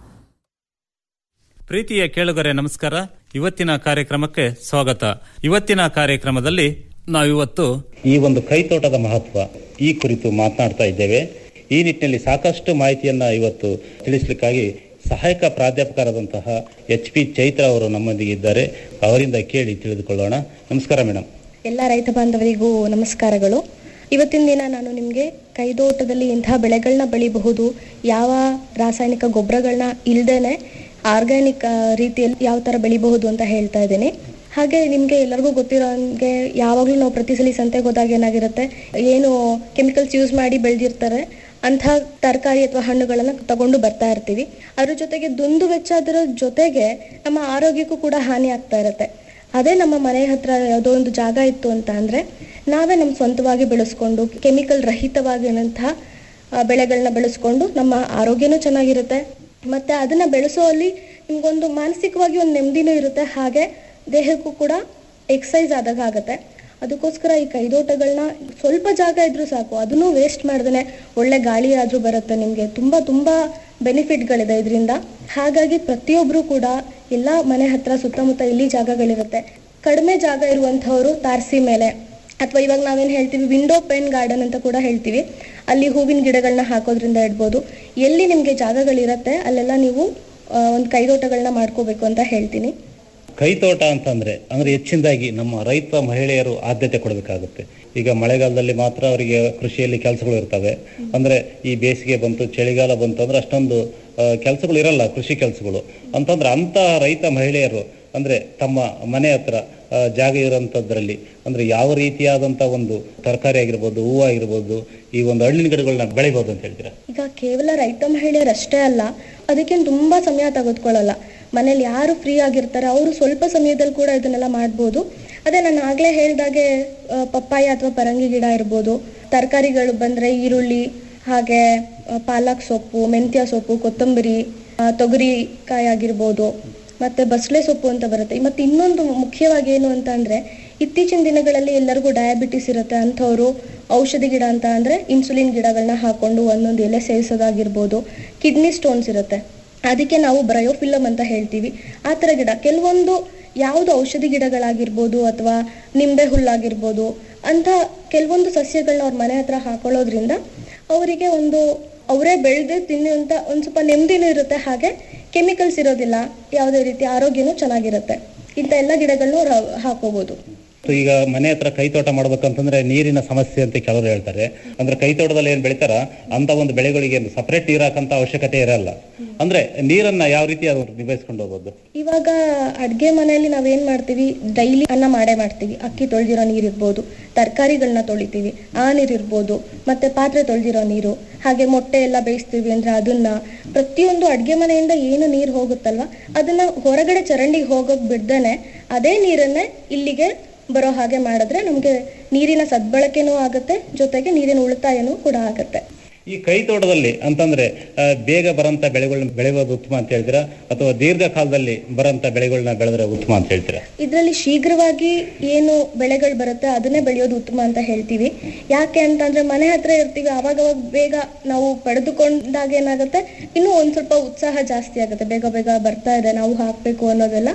ಪ್ರೀತಿಯ ಕೇಳುಗರೆ ನಮಸ್ಕಾರ ಇವತ್ತಿನ ಕಾರ್ಯಕ್ರಮಕ್ಕೆ ಸ್ವಾಗತ ಇವತ್ತಿನ ಕಾರ್ಯಕ್ರಮದಲ್ಲಿ ನಾವಿವತ್ತು ಈ ಒಂದು ಕೈತೋಟದ ಮಹತ್ವ ಈ ಕುರಿತು ಮಾತನಾಡ್ತಾ ಇದ್ದೇವೆ ಈ ನಿಟ್ಟಿನಲ್ಲಿ ಸಾಕಷ್ಟು ಮಾಹಿತಿಯನ್ನ ಇವತ್ತು ತಿಳಿಸಲಿಕ್ಕಾಗಿ ಸಹಾಯಕ ಪ್ರಾಧ್ಯಾಪಕರಾದಂತಹ ಎಚ್ ಪಿ ಚೈತ್ರ ಅವರು ನಮ್ಮೊಂದಿಗೆ ಇದ್ದಾರೆ ಅವರಿಂದ ಕೇಳಿ ತಿಳಿದುಕೊಳ್ಳೋಣ ನಮಸ್ಕಾರ ಮೇಡಮ್ ಎಲ್ಲ ರೈತ ಬಾಂಧವರಿಗೂ ನಮಸ್ಕಾರಗಳು ಇವತ್ತಿನ ದಿನ ನಾನು ನಿಮಗೆ ಕೈದೋಟದಲ್ಲಿ ಇಂತಹ ಬೆಳೆಗಳನ್ನ ಬೆಳಿಬಹುದು ಯಾವ ರಾಸಾಯನಿಕ ಗೊಬ್ಬರಗಳನ್ನ ಇಲ್ದೇನೆ ಆರ್ಗ್ಯಾನಿಕ್ ರೀತಿಯಲ್ಲಿ ಯಾವ ತರ ಬೆಳಿಬಹುದು ಅಂತ ಹೇಳ್ತಾ ಇದ್ದೀನಿ ಹಾಗೆ ನಿಮ್ಗೆ ಎಲ್ಲರಿಗೂ ಗೊತ್ತಿರೋ ಹಂಗೆ ಯಾವಾಗಲೂ ನಾವು ಪ್ರತಿ ಸಲ ಸಂತೆಗೆ ಹೋದಾಗ ಏನಾಗಿರುತ್ತೆ ಏನು ಕೆಮಿಕಲ್ಸ್ ಯೂಸ್ ಮಾಡಿ ಬೆಳೆದಿರ್ತಾರೆ ಅಂಥ ತರಕಾರಿ ಅಥವಾ ಹಣ್ಣುಗಳನ್ನ ತಗೊಂಡು ಬರ್ತಾ ಇರ್ತೀವಿ ಅದ್ರ ಜೊತೆಗೆ ದುಂದು ವೆಚ್ಚ ಅದರ ಜೊತೆಗೆ ನಮ್ಮ ಆರೋಗ್ಯಕ್ಕೂ ಕೂಡ ಹಾನಿ ಆಗ್ತಾ ಇರುತ್ತೆ ಅದೇ ನಮ್ಮ ಮನೆ ಹತ್ರ ಯಾವುದೋ ಒಂದು ಜಾಗ ಇತ್ತು ಅಂತ ಅಂದ್ರೆ ನಾವೇ ನಮ್ಮ ಸ್ವಂತವಾಗಿ ಬೆಳೆಸ್ಕೊಂಡು ಕೆಮಿಕಲ್ ರಹಿತವಾಗಿರುವಂತಹ ಆ, ಬೆಳೆಗಳನ್ನ ಬೆಳೆಸ್ಕೊಂಡು ನಮ್ಮ ಆರೋಗ್ಯನೂ ಚೆನ್ನಾಗಿರುತ್ತೆ ಮತ್ತೆ ಅದನ್ನ ಬೆಳೆಸೋಲ್ಲಿ ನಿಮ್ಗೊಂದು ಮಾನಸಿಕವಾಗಿ ಒಂದು ನೆಮ್ಮದಿನೂ ಇರುತ್ತೆ ಹಾಗೆ ದೇಹಕ್ಕೂ ಕೂಡ ಎಕ್ಸಸೈಸ್ ಆದಾಗ ಆಗತ್ತೆ ಅದಕ್ಕೋಸ್ಕರ ಈ ಕೈದೋಟಗಳನ್ನ ಸ್ವಲ್ಪ ಜಾಗ ಇದ್ರೂ ಸಾಕು ಅದನ್ನು ವೇಸ್ಟ್ ಮಾಡ್ದೇನೆ ಒಳ್ಳೆ ಗಾಳಿ ಆದ್ರೂ ಬರುತ್ತೆ ನಿಮ್ಗೆ ತುಂಬಾ ತುಂಬಾ ಬೆನಿಫಿಟ್ಗಳಿದೆ ಇದರಿಂದ ಹಾಗಾಗಿ ಪ್ರತಿಯೊಬ್ರು ಕೂಡ ಎಲ್ಲ ಮನೆ ಹತ್ರ ಸುತ್ತಮುತ್ತ ಇಲ್ಲಿ ಜಾಗಗಳಿರುತ್ತೆ ಕಡಿಮೆ ಜಾಗ ಇರುವಂತಹವರು ತಾರಸಿ ಮೇಲೆ ಅಥವಾ ಇವಾಗ ನಾವೇನ್ ಹೇಳ್ತೀವಿ ವಿಂಡೋ ಪೆನ್ ಗಾರ್ಡನ್ ಅಂತ ಕೂಡ ಹೇಳ್ತೀವಿ ಅಲ್ಲಿ ಹೂವಿನ ಗಿಡಗಳನ್ನ ಹಾಕೋದ್ರಿಂದ ಇಡ್ಬೋದು ಎಲ್ಲಿ ನಿಮ್ಗೆ ಜಾಗಗಳಿರತ್ತೆ ಅಲ್ಲೆಲ್ಲ ನೀವು ಆ, ಒಂದು ಕೈದೋಟಗಳನ್ನ ಮಾಡ್ಕೋಬೇಕು ಅಂತ ಹೇಳ್ತೀನಿ ಕೈತೋಟ ಅಂತಂದ್ರೆ ಅಂದ್ರೆ ಹೆಚ್ಚಿನದಾಗಿ ನಮ್ಮ ರೈತ ಮಹಿಳೆಯರು ಆದ್ಯತೆ ಕೊಡಬೇಕಾಗುತ್ತೆ ಈಗ ಮಳೆಗಾಲದಲ್ಲಿ ಮಾತ್ರ ಅವರಿಗೆ ಕೃಷಿಯಲ್ಲಿ ಕೆಲಸಗಳು ಇರ್ತವೆ ಅಂದ್ರೆ ಈ ಬೇಸಿಗೆ ಬಂತು ಚಳಿಗಾಲ ಬಂತು ಅಂದ್ರೆ ಅಷ್ಟೊಂದು ಕೆಲಸಗಳು ಇರಲ್ಲ ಕೃಷಿ ಕೆಲಸಗಳು ಅಂತಂದ್ರೆ ಅಂತ ರೈತ ಮಹಿಳೆಯರು ಅಂದ್ರೆ ತಮ್ಮ ಮನೆ ಹತ್ರ ಆ, ಜಾಗ ಇರೋಂಥದ್ರಲ್ಲಿ ಅಂದ್ರೆ ಯಾವ ರೀತಿಯಾದಂತ ಒಂದು ತರಕಾರಿ ಆಗಿರ್ಬೋದು ಹೂವು ಆಗಿರ್ಬೋದು ಈ ಒಂದು ಹಣ್ಣಿನ ಗಿಡಗಳನ್ನ ಬೆಳಿಬೋದು ಅಂತ ಹೇಳ್ತೀರಾ ಈಗ ಕೇವಲ ರೈತ ಮಹಿಳೆಯರು ಅಷ್ಟೇ ಅಲ್ಲ ಅದಕ್ಕೇನು ತುಂಬಾ ಸಮಯ ತೆಗೆದುಕೊಳ್ಳಲ್ಲ ಮನೇಲಿ ಯಾರು ಫ್ರೀ ಆಗಿರ್ತಾರೆ ಅವರು ಸ್ವಲ್ಪ ಸಮಯದಲ್ಲಿ ಕೂಡ ಇದನ್ನೆಲ್ಲ ಮಾಡ್ಬೋದು ಅದೇ ನಾನು ಆಗ್ಲೇ ಹೇಳ್ದಾಗೆ ಆ, ಪಪ್ಪಾಯ ಅಥವಾ ಪರಂಗಿ ಗಿಡ ಇರ್ಬೋದು ತರಕಾರಿಗಳು ಬಂದ್ರೆ ಈರುಳ್ಳಿ ಹಾಗೆ ಆ, ಪಾಲಕ್ ಸೊಪ್ಪು ಮೆಂತ್ಯ ಸೊಪ್ಪು ಕೊತ್ತಂಬರಿ ಆ, ತೊಗರಿಕಾಯಿ ಆಗಿರ್ಬೋದು ಮತ್ತೆ ಬಸಳೆ ಸೊಪ್ಪು ಅಂತ ಬರುತ್ತೆ ಮತ್ತೆ ಇನ್ನೊಂದು ಮುಖ್ಯವಾಗಿ ಏನು ಅಂತ ಅಂದ್ರೆ ಇತ್ತೀಚಿನ ದಿನಗಳಲ್ಲಿ ಎಲ್ಲರಿಗೂ ಡಯಾಬಿಟಿಸ್ ಇರುತ್ತೆ ಅಂಥವ್ರು ಔಷಧಿ ಗಿಡ ಅಂತ ಅಂದ್ರೆ ಇನ್ಸುಲಿನ್ ಗಿಡಗಳನ್ನ ಹಾಕೊಂಡು ಒಂದೊಂದು ಎಲೆ ಸೇವಿಸೋದಾಗಿರ್ಬೋದು ಕಿಡ್ನಿ ಸ್ಟೋನ್ಸ್ ಇರುತ್ತೆ ಅದಕ್ಕೆ ನಾವು ಬ್ರಯೋಫಿಲಮ್ ಅಂತ ಹೇಳ್ತೀವಿ ಆ ಥರ ಗಿಡ ಕೆಲವೊಂದು ಯಾವುದು ಔಷಧಿ ಗಿಡಗಳಾಗಿರ್ಬೋದು ಅಥವಾ ನಿಂಬೆ ಹುಲ್ಲಾಗಿರ್ಬೋದು ಅಂತ ಕೆಲವೊಂದು ಸಸ್ಯಗಳನ್ನ ಅವ್ರ ಮನೆ ಹತ್ರ ಹಾಕೊಳ್ಳೋದ್ರಿಂದ ಅವರಿಗೆ ಒಂದು ಅವರೇ ಬೆಳೆದು ತಿನ್ನುವಂತ ಒಂದ್ ಸ್ವಲ್ಪ ನೆಮ್ಮದಿನೂ ಇರುತ್ತೆ ಹಾಗೆ ಕೆಮಿಕಲ್ಸ್ ಇರೋದಿಲ್ಲ ಯಾವುದೇ ರೀತಿ ಆರೋಗ್ಯನೂ ಚೆನ್ನಾಗಿರುತ್ತೆ ಇಂಥ ಎಲ್ಲ ಗಿಡಗಳನ್ನೂ ಅವ್ರು ಹಾಕೋಬಹುದು ಸೊ ಈಗ ಮನೆ ಹತ್ರ ಕೈತೋಟ ಮಾಡ್ಬೇಕಂತಂದ್ರೆ ನೀರಿನ ಸಮಸ್ಯೆ ಅಂತ ಕೆಲವರು ಹೇಳ್ತಾರೆ ಅಂದ್ರೆ ಕೈತೋಟದಲ್ಲಿ ಏನ್ ಬೆಳಿತಾರ ಅಂತ ಒಂದು ಬೆಳೆಗಳಿಗೆ ಸಪರೇಟ್ ನೀರ್ ಹಾಕಂತ ಅವಶ್ಯಕತೆ ಇರಲ್ಲ ಅಂದ್ರೆ ನೀರನ್ನ ಯಾವ ರೀತಿ ಅದು ನಿಭಾಯಿಸ್ಕೊಂಡು ಹೋಗೋದು ಇವಾಗ ಅಡ್ಗೆ ಮನೆಯಲ್ಲಿ ನಾವೇನ್ ಮಾಡ್ತೀವಿ ಡೈಲಿ ಅನ್ನ ಮಾಡೇ ಮಾಡ್ತೀವಿ ಅಕ್ಕಿ ತೊಳೆದಿರೋ ನೀರ್ ಇರ್ಬೋದು ತರಕಾರಿಗಳನ್ನ ತೊಳಿತೀವಿ ಆ ನೀರ್ ಇರ್ಬೋದು ಮತ್ತೆ ಪಾತ್ರೆ ತೊಳೆದಿರೋ ನೀರು ಹಾಗೆ ಮೊಟ್ಟೆ ಎಲ್ಲ ಬೇಯಿಸ್ತೀವಿ ಅಂದ್ರೆ ಅದನ್ನ ಪ್ರತಿಯೊಂದು ಅಡ್ಗೆ ಮನೆಯಿಂದ ಏನು ನೀರ್ ಹೋಗುತ್ತಲ್ವಾ ಅದನ್ನ ಹೊರಗಡೆ ಚರಂಡಿಗೆ ಹೋಗೋಕ್ ಬಿಡ್ದೇನೆ ಅದೇ ನೀರನ್ನೇ ಇಲ್ಲಿಗೆ ಬರೋ ಹಾಗೆ ಮಾಡಿದ್ರೆ ನಮ್ಗೆ ನೀರಿನ ಸದ್ಬಳಕೆನೂ ಆಗುತ್ತೆ ಜೊತೆಗೆ ನೀರಿನ ಉಳಿತಾಯನೂ ಕೂಡ ಆಗುತ್ತೆ ಈ ಕೈತೋಟದಲ್ಲಿ ಅಂತಂದ್ರೆ ಆ, ಬೇಗ ಬರಂತ ಬೆಳೆಗಳನ್ನ ಬೆಳೆಯೋದು ಉತ್ತಮ ಅಂತ ಹೇಳ್ತೀರಾ ಅಥವಾ ದೀರ್ಘಕಾಲದಲ್ಲಿ ಬರಂತ ಬೆಳೆಗಳನ್ನ ಬೆಳೆದ್ರೆ ಉತ್ತಮ ಅಂತ ಹೇಳ್ತೀರಾ ಇದರಲ್ಲಿ ಶೀಘ್ರವಾಗಿ ಏನು ಬೆಳೆಗಳು ಬರುತ್ತೆ ಅದನ್ನೇ ಬೆಳೆಯೋದು ಉತ್ತಮ ಅಂತ ಹೇಳ್ತೀವಿ ಯಾಕೆ ಅಂತಂದ್ರೆ ಮನೆ ಹತ್ರ ಇರ್ತೀವಿ ಅವಾಗ ಅವಾಗ ಬೇಗ ನಾವು ಪಡೆದುಕೊಂಡಾಗ ಏನಾಗುತ್ತೆ ಇನ್ನೂ ಒಂದ್ ಸ್ವಲ್ಪ ಉತ್ಸಾಹ ಜಾಸ್ತಿ ಆಗುತ್ತೆ ಬೇಗ ಬೇಗ ಬರ್ತಾ ಇದೆ ನಾವು ಹಾಕ್ಬೇಕು ಅನ್ನೋದೆಲ್ಲ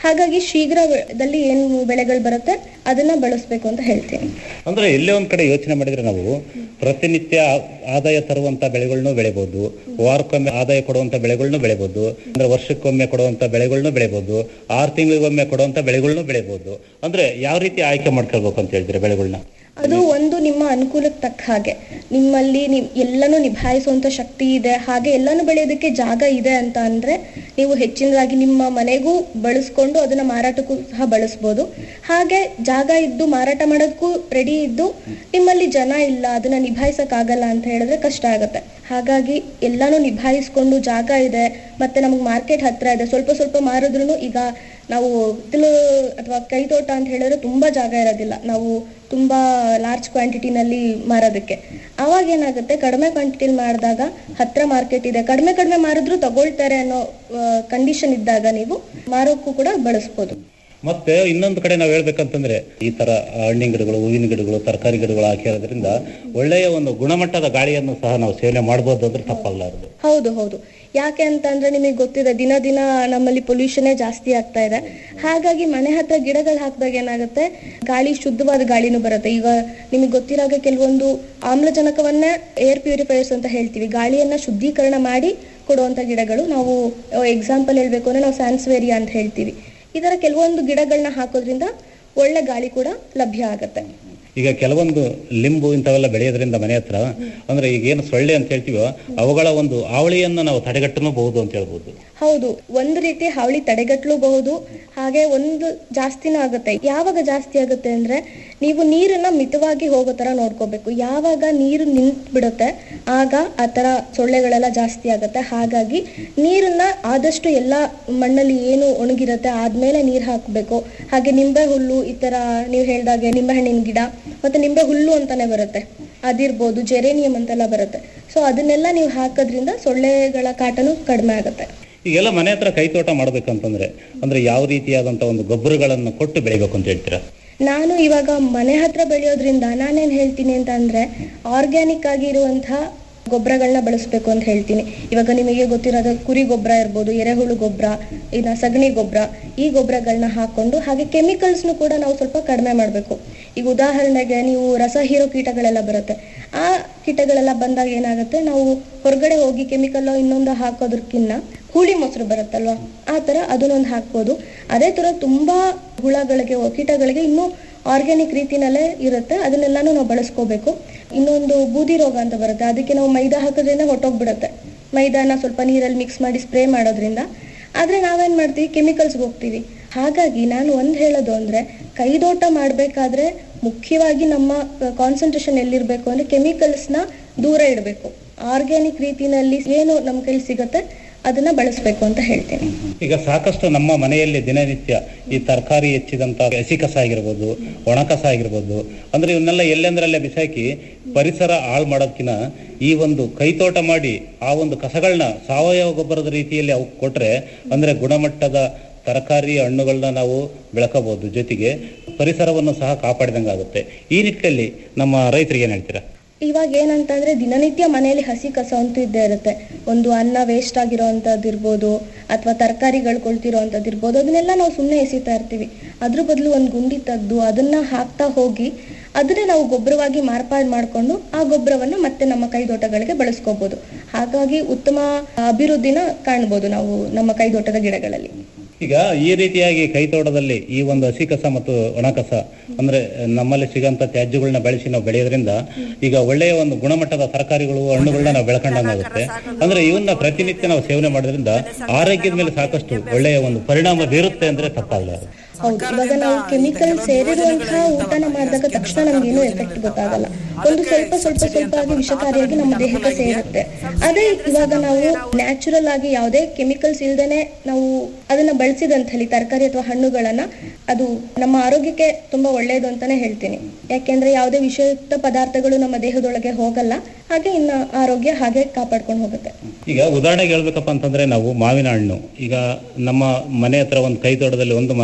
ಹಾಗಾಗಿ ಶೀಘ್ರದಲ್ಲಿ ಏನು ಬೆಳೆಗಳು ಬರುತ್ತೆ ಅದನ್ನ ಬಳಸಬೇಕು ಅಂತ ಹೇಳ್ತೀನಿ ಅಂದ್ರೆ ಎಲ್ಲೇ ಒಂದ್ ಕಡೆ ಯೋಚನೆ ಮಾಡಿದ್ರೆ ನಾವು ಪ್ರತಿನಿತ್ಯ ಆ- ಆದಾಯ ತರುವಂತ ಬೆಳೆಗಳನ್ನು ಬೆಳಿಬಹುದು ವಾರಕ್ಕೊಮ್ಮೆ ಆದಾಯ ಕೊಡುವಂತ ಬೆಳೆಗಳನ್ನು ಬೆಳಿಬಹುದು ಅಂದ್ರೆ ವರ್ಷಕ್ಕೊಮ್ಮೆ ಕೊಡುವಂತ ಬೆಳೆಗಳನ್ನು ಬೆಳಿಬಹುದು ಆರು ತಿಂಗಳಿಗೊಮ್ಮೆ ಕೊಡುವಂತ ಬೆಳೆಗಳನ್ನು ಬೆಳಿಬಹುದು ಅಂದ್ರೆ ಯಾವ ರೀತಿ ಆಯ್ಕೆ ಮಾಡ್ಕೊಳ್ಬೇಕು ಅಂತ ಹೇಳ್ತೀರಾ ಬೆಳೆಗಳನ್ನ ಅದು ಒಂದು ನಿಮ್ಮ ಅನುಕೂಲಕ್ಕೆ ತಕ್ಕ ಹಾಗೆ ನಿಮ್ಮಲ್ಲಿ ನಿಮ್ ಎಲ್ಲನೂ ನಿಭಾಯಿಸುವಂತ ಶಕ್ತಿ ಇದೆ ಹಾಗೆ ಎಲ್ಲನೂ ಬೆಳೆಯೋದಕ್ಕೆ ಜಾಗ ಇದೆ ಅಂತ ಅಂದ್ರೆ ನೀವು ಹೆಚ್ಚಿನದಾಗಿ ನಿಮ್ಮ ಮನೆಗೂ ಬಳಸ್ಕೊಂಡು ಅದನ್ನ ಮಾರಾಟಕ್ಕೂ ಸಹ ಬಳಸ್ಬೋದು ಹಾಗೆ ಜಾಗ ಇದ್ದು ಮಾರಾಟ ಮಾಡೋದಕ್ಕೂ ರೆಡಿ ಇದ್ದು ನಿಮ್ಮಲ್ಲಿ ಜನ ಇಲ್ಲ ಅದನ್ನ ನಿಭಾಯಿಸಕ್ ಆಗಲ್ಲ ಅಂತ ಹೇಳಿದ್ರೆ ಕಷ್ಟ ಆಗುತ್ತೆ ಹಾಗಾಗಿ ಎಲ್ಲಾನು ನಿಭಾಯಿಸ್ಕೊಂಡು ಜಾಗ ಇದೆ ಮತ್ತೆ ನಮ್ಗೆ ಮಾರ್ಕೆಟ್ ಹತ್ರ ಇದೆ ಸ್ವಲ್ಪ ಸ್ವಲ್ಪ ಮಾರಿದ್ರು ಈಗ ನಾವು ಹಿತ್ತಲು ಅಥವಾ ಕೈ ತೋಟ ಅಂತ ಹೇಳಿದ್ರೆ ತುಂಬಾ ಜಾಗ ಇರೋದಿಲ್ಲ ನಾವು ತುಂಬಾ ಲಾರ್ಜ್ ಕ್ವಾಂಟಿಟಿನಲ್ಲಿ ಮಾರೋದಕ್ಕೆ ಅವಾಗ ಏನಾಗುತ್ತೆ ಕಡಿಮೆ ಕ್ವಾಂಟಿಟಿಲಿ ಮಾಡಿದಾಗ ಹತ್ರ ಮಾರ್ಕೆಟ್ ಇದೆ ಕಡಿಮೆ ಕಡಿಮೆ ಮಾರಿದ್ರು ತಗೊಳ್ತಾರೆ ಅನ್ನೋ ಕಂಡೀಷನ್ ಇದ್ದಾಗ ನೀವು ಮಾರೋಕ್ಕೂ ಕೂಡ ಬಳಸ್ಬೋದು ಮತ್ತೆ ಇನ್ನೊಂದು ಕಡೆ ನಾವು ಹೇಳ್ಬೇಕಂತಂದ್ರೆ ಈ ತರ ಹಣ್ಣಿನ ಗಿಡಗಳು ಹೂವಿನ ಗಿಡಗಳು ತರಕಾರಿ ಗಿಡಗಳು ಹಾಕಿರೋದ್ರಿಂದ ಒಳ್ಳೆಯ ಒಂದು ಗುಣಮಟ್ಟದ ಗಾಳಿಯನ್ನು ಸಹ ನಾವು ಸೇವನೆ ಮಾಡಬಹುದು ಅಂದ್ರೆ ತಪ್ಪಲ್ಲಾರದು ಹೌದು ಹೌದು ಯಾಕೆ ಅಂತಂದ್ರೆ ನಿಮಗೆ ಗೊತ್ತಿದೆ ದಿನ ದಿನ ನಮ್ಮಲ್ಲಿ ಪೊಲ್ಯೂಷನೇ ಜಾಸ್ತಿ ಆಗ್ತಾ ಇದೆ ಹಾಗಾಗಿ ಮನೆ ಹತ್ರ ಗಿಡಗಳು ಹಾಕಿದಾಗ ಏನಾಗುತ್ತೆ ಗಾಳಿ ಶುದ್ಧವಾದ ಗಾಳಿನೂ ಬರುತ್ತೆ ಈಗ ನಿಮಗೆ ಗೊತ್ತಿರಾಗ ಕೆಲವೊಂದು ಆಮ್ಲಜನಕವನ್ನ ಏರ್ ಪ್ಯೂರಿಫೈಯರ್ಸ್ ಅಂತ ಹೇಳ್ತೀವಿ ಗಾಳಿಯನ್ನ ಶುದ್ಧೀಕರಣ ಮಾಡಿ ಕೊಡುವಂತ ಗಿಡಗಳು ನಾವು ಎಕ್ಸಾಂಪಲ್ ಹೇಳ್ಬೇಕು ಅಂದ್ರೆ ನಾವು ಸ್ಯಾನ್ಸ್ವೇರಿಯಾ ಅಂತ ಹೇಳ್ತೀವಿ ಈ ತರ ಕೆಲವೊಂದು ಗಿಡಗಳನ್ನ ಹಾಕೋದ್ರಿಂದ ಒಳ್ಳೆ ಗಾಳಿ ಕೂಡ ಲಭ್ಯ ಆಗುತ್ತೆ ಈಗ ಕೆಲವೊಂದು ಲಿಂಬು ಇಂಥವೆಲ್ಲ ಬೆಳೆಯೋದ್ರಿಂದ ಮನೆ ಹತ್ರ ಅಂದ್ರೆ ಈಗ ಏನು ಸೊಳ್ಳೆ ಅಂತ ಹೇಳ್ತೀವೋ ಅವುಗಳ ಒಂದು ಆವಳಿಯನ್ನು ನಾವು ತಡೆಗಟ್ಟಬಹುದು ಅಂತ ಹೇಳ್ಬೋದು ಹೌದು ಒಂದು ರೀತಿ ಹಾವಳಿ ತಡೆಗಟ್ಟಲೂಬಹುದು ಹಾಗೆ ಒಂದು ಜಾಸ್ತಿನೂ ಆಗುತ್ತೆ ಯಾವಾಗ ಜಾಸ್ತಿ ಆಗುತ್ತೆ ಅಂದ್ರೆ ನೀವು ನೀರನ್ನ ಮಿತವಾಗಿ ಹೋಗೋ ತರ ನೋಡ್ಕೋಬೇಕು ಯಾವಾಗ ನೀರು ನಿಂತ್ ಬಿಡುತ್ತೆ ಆಗ ಆ ತರ ಸೊಳ್ಳೆಗಳೆಲ್ಲ ಜಾಸ್ತಿ ಆಗುತ್ತೆ ಹಾಗಾಗಿ ನೀರನ್ನ ಆದಷ್ಟು ಎಲ್ಲ ಮಣ್ಣಲ್ಲಿ ಏನು ಒಣಗಿರುತ್ತೆ ಆದ್ಮೇಲೆ ನೀರ್ ಹಾಕ್ಬೇಕು ಹಾಗೆ ನಿಂಬೆ ಹುಲ್ಲು ಈ ತರ ನೀವು ಹೇಳ್ದಾಗೆ ನಿಂಬೆ ಹಣ್ಣಿನ ಗಿಡ ಮತ್ತೆ ನಿಂಬೆ ಹುಲ್ಲು ಅಂತಾನೆ ಬರುತ್ತೆ ಅದಿರ್ಬೋದು ಜೆರೇನಿಯಂ ಅಂತೆಲ್ಲ ಬರುತ್ತೆ ಸೊ ಅದನ್ನೆಲ್ಲ ನೀವು ಹಾಕೋದ್ರಿಂದ ಸೊಳ್ಳೆಗಳ ಕಾಟನು ಕಡಿಮೆ ಆಗುತ್ತೆ ಈಗೆಲ್ಲ ಮನೆ ಹತ್ರ ಕೈ ತೋಟ ಮಾಡ್ಬೇಕಂತಂದ್ರೆ ಅಂದ್ರೆ ಯಾವ ರೀತಿಯಾದಂತ ಒಂದು ಗೊಬ್ಬರಗಳನ್ನು ಕೊಟ್ಟು ಬೆಳಿಬೇಕು ಅಂತ ಹೇಳ್ತೀರಾ ನಾನು ಇವಾಗ ಮನೆ ಹತ್ರ ಬೆಳೆಯೋದ್ರಿಂದ ನಾನೇನ್ ಹೇಳ್ತೀನಿ ಅಂತ ಅಂದ್ರೆ ಆರ್ಗ್ಯಾನಿಕ್ ಆಗಿರುವಂತಹ ಗೊಬ್ಬರಗಳನ್ನ ಬಳಸಬೇಕು ಅಂತ ಹೇಳ್ತೀನಿ ಇವಾಗ ನಿಮಗೆ ಗೊತ್ತಿರೋದು ಕುರಿ ಗೊಬ್ಬರ ಇರ್ಬೋದು ಎರೆಹುಳು ಗೊಬ್ಬರ ಇನ್ನ ಸಗಣಿ ಗೊಬ್ಬರ ಈ ಗೊಬ್ಬರಗಳನ್ನ ಹಾಕೊಂಡು ಹಾಗೆ ಕೆಮಿಕಲ್ಸ್ನು ಕೂಡ ನಾವು ಸ್ವಲ್ಪ ಕಡಿಮೆ ಮಾಡಬೇಕು ಈಗ ಉದಾಹರಣೆಗೆ ನೀವು ರಸ ಹೀರೋ ಕೀಟಗಳೆಲ್ಲ ಬರುತ್ತೆ ಆ ಕೀಟಗಳೆಲ್ಲ ಬಂದಾಗ ಏನಾಗುತ್ತೆ ನಾವು ಹೊರಗಡೆ ಹೋಗಿ ಕೆಮಿಕಲ್ ಇನ್ನೊಂದು ಹಾಕೋದಕ್ಕಿನ್ನ ಹುಳಿ ಮೊಸರು ಬರುತ್ತಲ್ವಾ ಆ ತರ ಅದನ್ನೊಂದು ಹಾಕ್ಬೋದು ಅದೇ ತರ ತುಂಬಾ ಹುಳಗಳಿಗೆ ಕೀಟಗಳಿಗೆ ಇನ್ನೂ ಆರ್ಗ್ಯಾನಿಕ್ ರೀತಿನಲ್ಲೇ ಇರುತ್ತೆ ಅದನ್ನೆಲ್ಲಾನು ನಾವು ಬಳಸ್ಕೋಬೇಕು ಇನ್ನೊಂದು ಬೂದಿ ರೋಗ ಅಂತ ಬರುತ್ತೆ ಅದಕ್ಕೆ ನಾವು ಮೈದಾ ಹಾಕೋದ್ರಿಂದ ಹೊಟ್ಟೋಗ್ಬಿಡುತ್ತೆ ಮೈದಾನ ಸ್ವಲ್ಪ ನೀರಲ್ಲಿ ಮಿಕ್ಸ್ ಮಾಡಿ ಸ್ಪ್ರೇ ಮಾಡೋದ್ರಿಂದ ಆದ್ರೆ ನಾವೇನ್ ಮಾಡ್ತೀವಿ ಕೆಮಿಕಲ್ಸ್ಗೆ ಹೋಗ್ತೀವಿ ಹಾಗಾಗಿ ನಾನು ಒಂದ್ ಹೇಳೋದು ಅಂದ್ರೆ ಕೈದೋಟ ಮಾಡ್ಬೇಕಾದ್ರೆ ಮುಖ್ಯವಾಗಿ ನಮ್ಮ ಕಾನ್ಸಂಟ್ರೇಷನ್ ಎಲ್ಲಿರ್ಬೇಕು ಅಂದ್ರೆ ಕೆಮಿಕಲ್ಸ್ನ ದೂರ ಇಡಬೇಕು ಆರ್ಗ್ಯಾನಿಕ್ ರೀತಿನಲ್ಲಿ ಏನು ನಮ್ಮ ಕೈಲಿ ಸಿಗುತ್ತೆ ಅದನ್ನ ಬಳಸಬೇಕು ಅಂತ ಹೇಳ್ತೀನಿ ಈಗ ಸಾಕಷ್ಟು ನಮ್ಮ ಮನೆಯಲ್ಲಿ ದಿನನಿತ್ಯ ಈ ತರಕಾರಿ ಹೆಚ್ಚಿದಂತ ಹಸಿ ಕಸ ಆಗಿರ್ಬೋದು ಒಣ ಕಸ ಆಗಿರ್ಬೋದು ಅಂದ್ರೆ ಇವನ್ನೆಲ್ಲ ಎಲ್ಲೆಂದ್ರಲ್ಲೇ ಬಿಸಾಕಿ ಪರಿಸರ ಹಾಳು ಮಾಡೋದಕ್ಕಿಂತ ಈ ಒಂದು ಕೈತೋಟ ಮಾಡಿ ಆ ಒಂದು ಕಸಗಳನ್ನ ಸಾವಯವ ಗೊಬ್ಬರದ ರೀತಿಯಲ್ಲಿ ಅವು ಕೊಟ್ರೆ ಅಂದ್ರೆ ಗುಣಮಟ್ಟದ ತರಕಾರಿ ಹಣ್ಣುಗಳನ್ನ ನಾವು ಬೆಳಕಬಹುದು ಜೊತೆಗೆ ಪರಿಸರವನ್ನು ಸಹ ಕಾಪಾಡಿದಂಗಾಗುತ್ತೆ ಈ ನಿಟ್ಟಿನಲ್ಲಿ ನಮ್ಮ ರೈತರಿಗೆ ಏನ್ ಹೇಳ್ತೀರಾ ಇವಾಗ ಏನಂತಂದ್ರೆ ದಿನನಿತ್ಯ ಮನೆಯಲ್ಲಿ ಹಸಿ ಕಸ ಅಂತೂ ಇದ್ದೇ ಇರುತ್ತೆ ಒಂದು ಅನ್ನ ವೇಸ್ಟ್ ಆಗಿರೋವಂಥದ್ದು ಇರ್ಬೋದು ಅಥವಾ ತರಕಾರಿಗಳು ಕೊಳ್ತಿರೋವಂಥದ್ದು ಇರ್ಬೋದು ಅದನ್ನೆಲ್ಲ ನಾವು ಸುಮ್ಮನೆ ಎಸಿತಾ ಇರ್ತೀವಿ ಅದ್ರ ಬದಲು ಒಂದು ಗುಂಡಿ ತೆಗೆದು ಅದನ್ನ ಹಾಕ್ತಾ ಹೋಗಿ ಅದನ್ನೇ ನಾವು ಗೊಬ್ಬರವಾಗಿ ಮಾರ್ಪಾಡು ಮಾಡಿಕೊಂಡು ಆ ಗೊಬ್ಬರವನ್ನು ಮತ್ತೆ ನಮ್ಮ ಕೈದೋಟಗಳಿಗೆ ಬಳಸ್ಕೋಬಹುದು ಹಾಗಾಗಿ ಉತ್ತಮ ಅಭಿವೃದ್ಧಿನ ಕಾಣ್ಬೋದು ನಾವು ನಮ್ಮ ಕೈದೋಟದ ಗಿಡಗಳಲ್ಲಿ ಈಗ ಈ ರೀತಿಯಾಗಿ ಕೈತೋಟದಲ್ಲಿ ಈ ಒಂದು ಹಸಿ ಕಸ ಮತ್ತು ಒಣ ಕಸ ಅಂದ್ರೆ ನಮ್ಮಲ್ಲಿ ಸಿಗಂತ ತ್ಯಾಜ್ಯಗಳನ್ನ ಬೆಳೆಸಿ ನಾವು ಬೆಳೆಯೋದ್ರಿಂದ ಈಗ ಒಳ್ಳೆಯ ಒಂದು ಗುಣಮಟ್ಟದ ತರಕಾರಿಗಳು ಹಣ್ಣುಗಳನ್ನ ನಾವು ಬೆಳ್ಕೊಂಡಂಗಾಗುತ್ತೆ ಅಂದ್ರೆ ಇವನ್ನ ಪ್ರತಿನಿತ್ಯ ನಾವು ಸೇವನೆ ಮಾಡೋದ್ರಿಂದ ಆರೋಗ್ಯದ ಮೇಲೆ ಸಾಕಷ್ಟು ಒಳ್ಳೆಯ ಒಂದು ಪರಿಣಾಮ ಬೀರುತ್ತೆ ಅಂದ್ರೆ ತಪ್ಪಲ್ಲ ಹೌದು ಇವಾಗ ನಾವು ಕೆಮಿಕಲ್ ಸೇರಿರುವಂತಹ ಊಟನ ಮಾಡಿದಾಗ ತಕ್ಷಣ ನಮ್ಗೇನು ಎಫೆಕ್ಟ್ ಗೊತ್ತಾಗಲ್ಲ ಒಂದು ಸ್ವಲ್ಪ ಸ್ವಲ್ಪ ಸ್ವಲ್ಪ ಆಗಿ ವಿಷಕಾರಿಯಾಗಿ ನಮ್ಮ ದೇಹಕ್ಕೆ ಸೇರುತ್ತೆ ಅದೇ ಇವಾಗ ನಾವು ನ್ಯಾಚುರಲ್ ಆಗಿ ಯಾವುದೇ ಕೆಮಿಕಲ್ಸ್ ಇಲ್ದೇನೆ ನಾವು ಅದನ್ನ ಬಳಸಿದಂತ ಹೇಳಿ ತರಕಾರಿ ಅಥವಾ ಹಣ್ಣುಗಳನ್ನ ಅದು ನಮ್ಮ ಆರೋಗ್ಯಕ್ಕೆ ತುಂಬಾ ಒಳ್ಳೆಯದು ಅಂತಾನೆ ಹೇಳ್ತೀನಿ ಯಾಕೆಂದ್ರೆ ಯಾವುದೇ ವಿಷಯುಕ್ತ ಪದಾರ್ಥಗಳು ನಮ್ಮ ದೇಹದೊಳಗೆ ಹೋಗಲ್ಲ ಹಾಗೆ ಇನ್ನ ಆರೋಗ್ಯ ಹಾಗೆ ಕಾಪಾಡ್ಕೊಂಡು ಹೋಗುತ್ತೆ ಈಗ ಉದಾಹರಣೆಗೆ ಹೇಳ್ಬೇಕಪ್ಪ ಅಂತಂದ್ರೆ ನಾವು ಮಾವಿನ ಹಣ್ಣು ಈಗ ನಮ್ಮ ಮನೆ ಹತ್ರ ಒಂದು ಕೈ ತೋಟದಲ್ಲಿ ಒಂದು ಮರ ಇತ್ತು ಅಂದ್ರೆ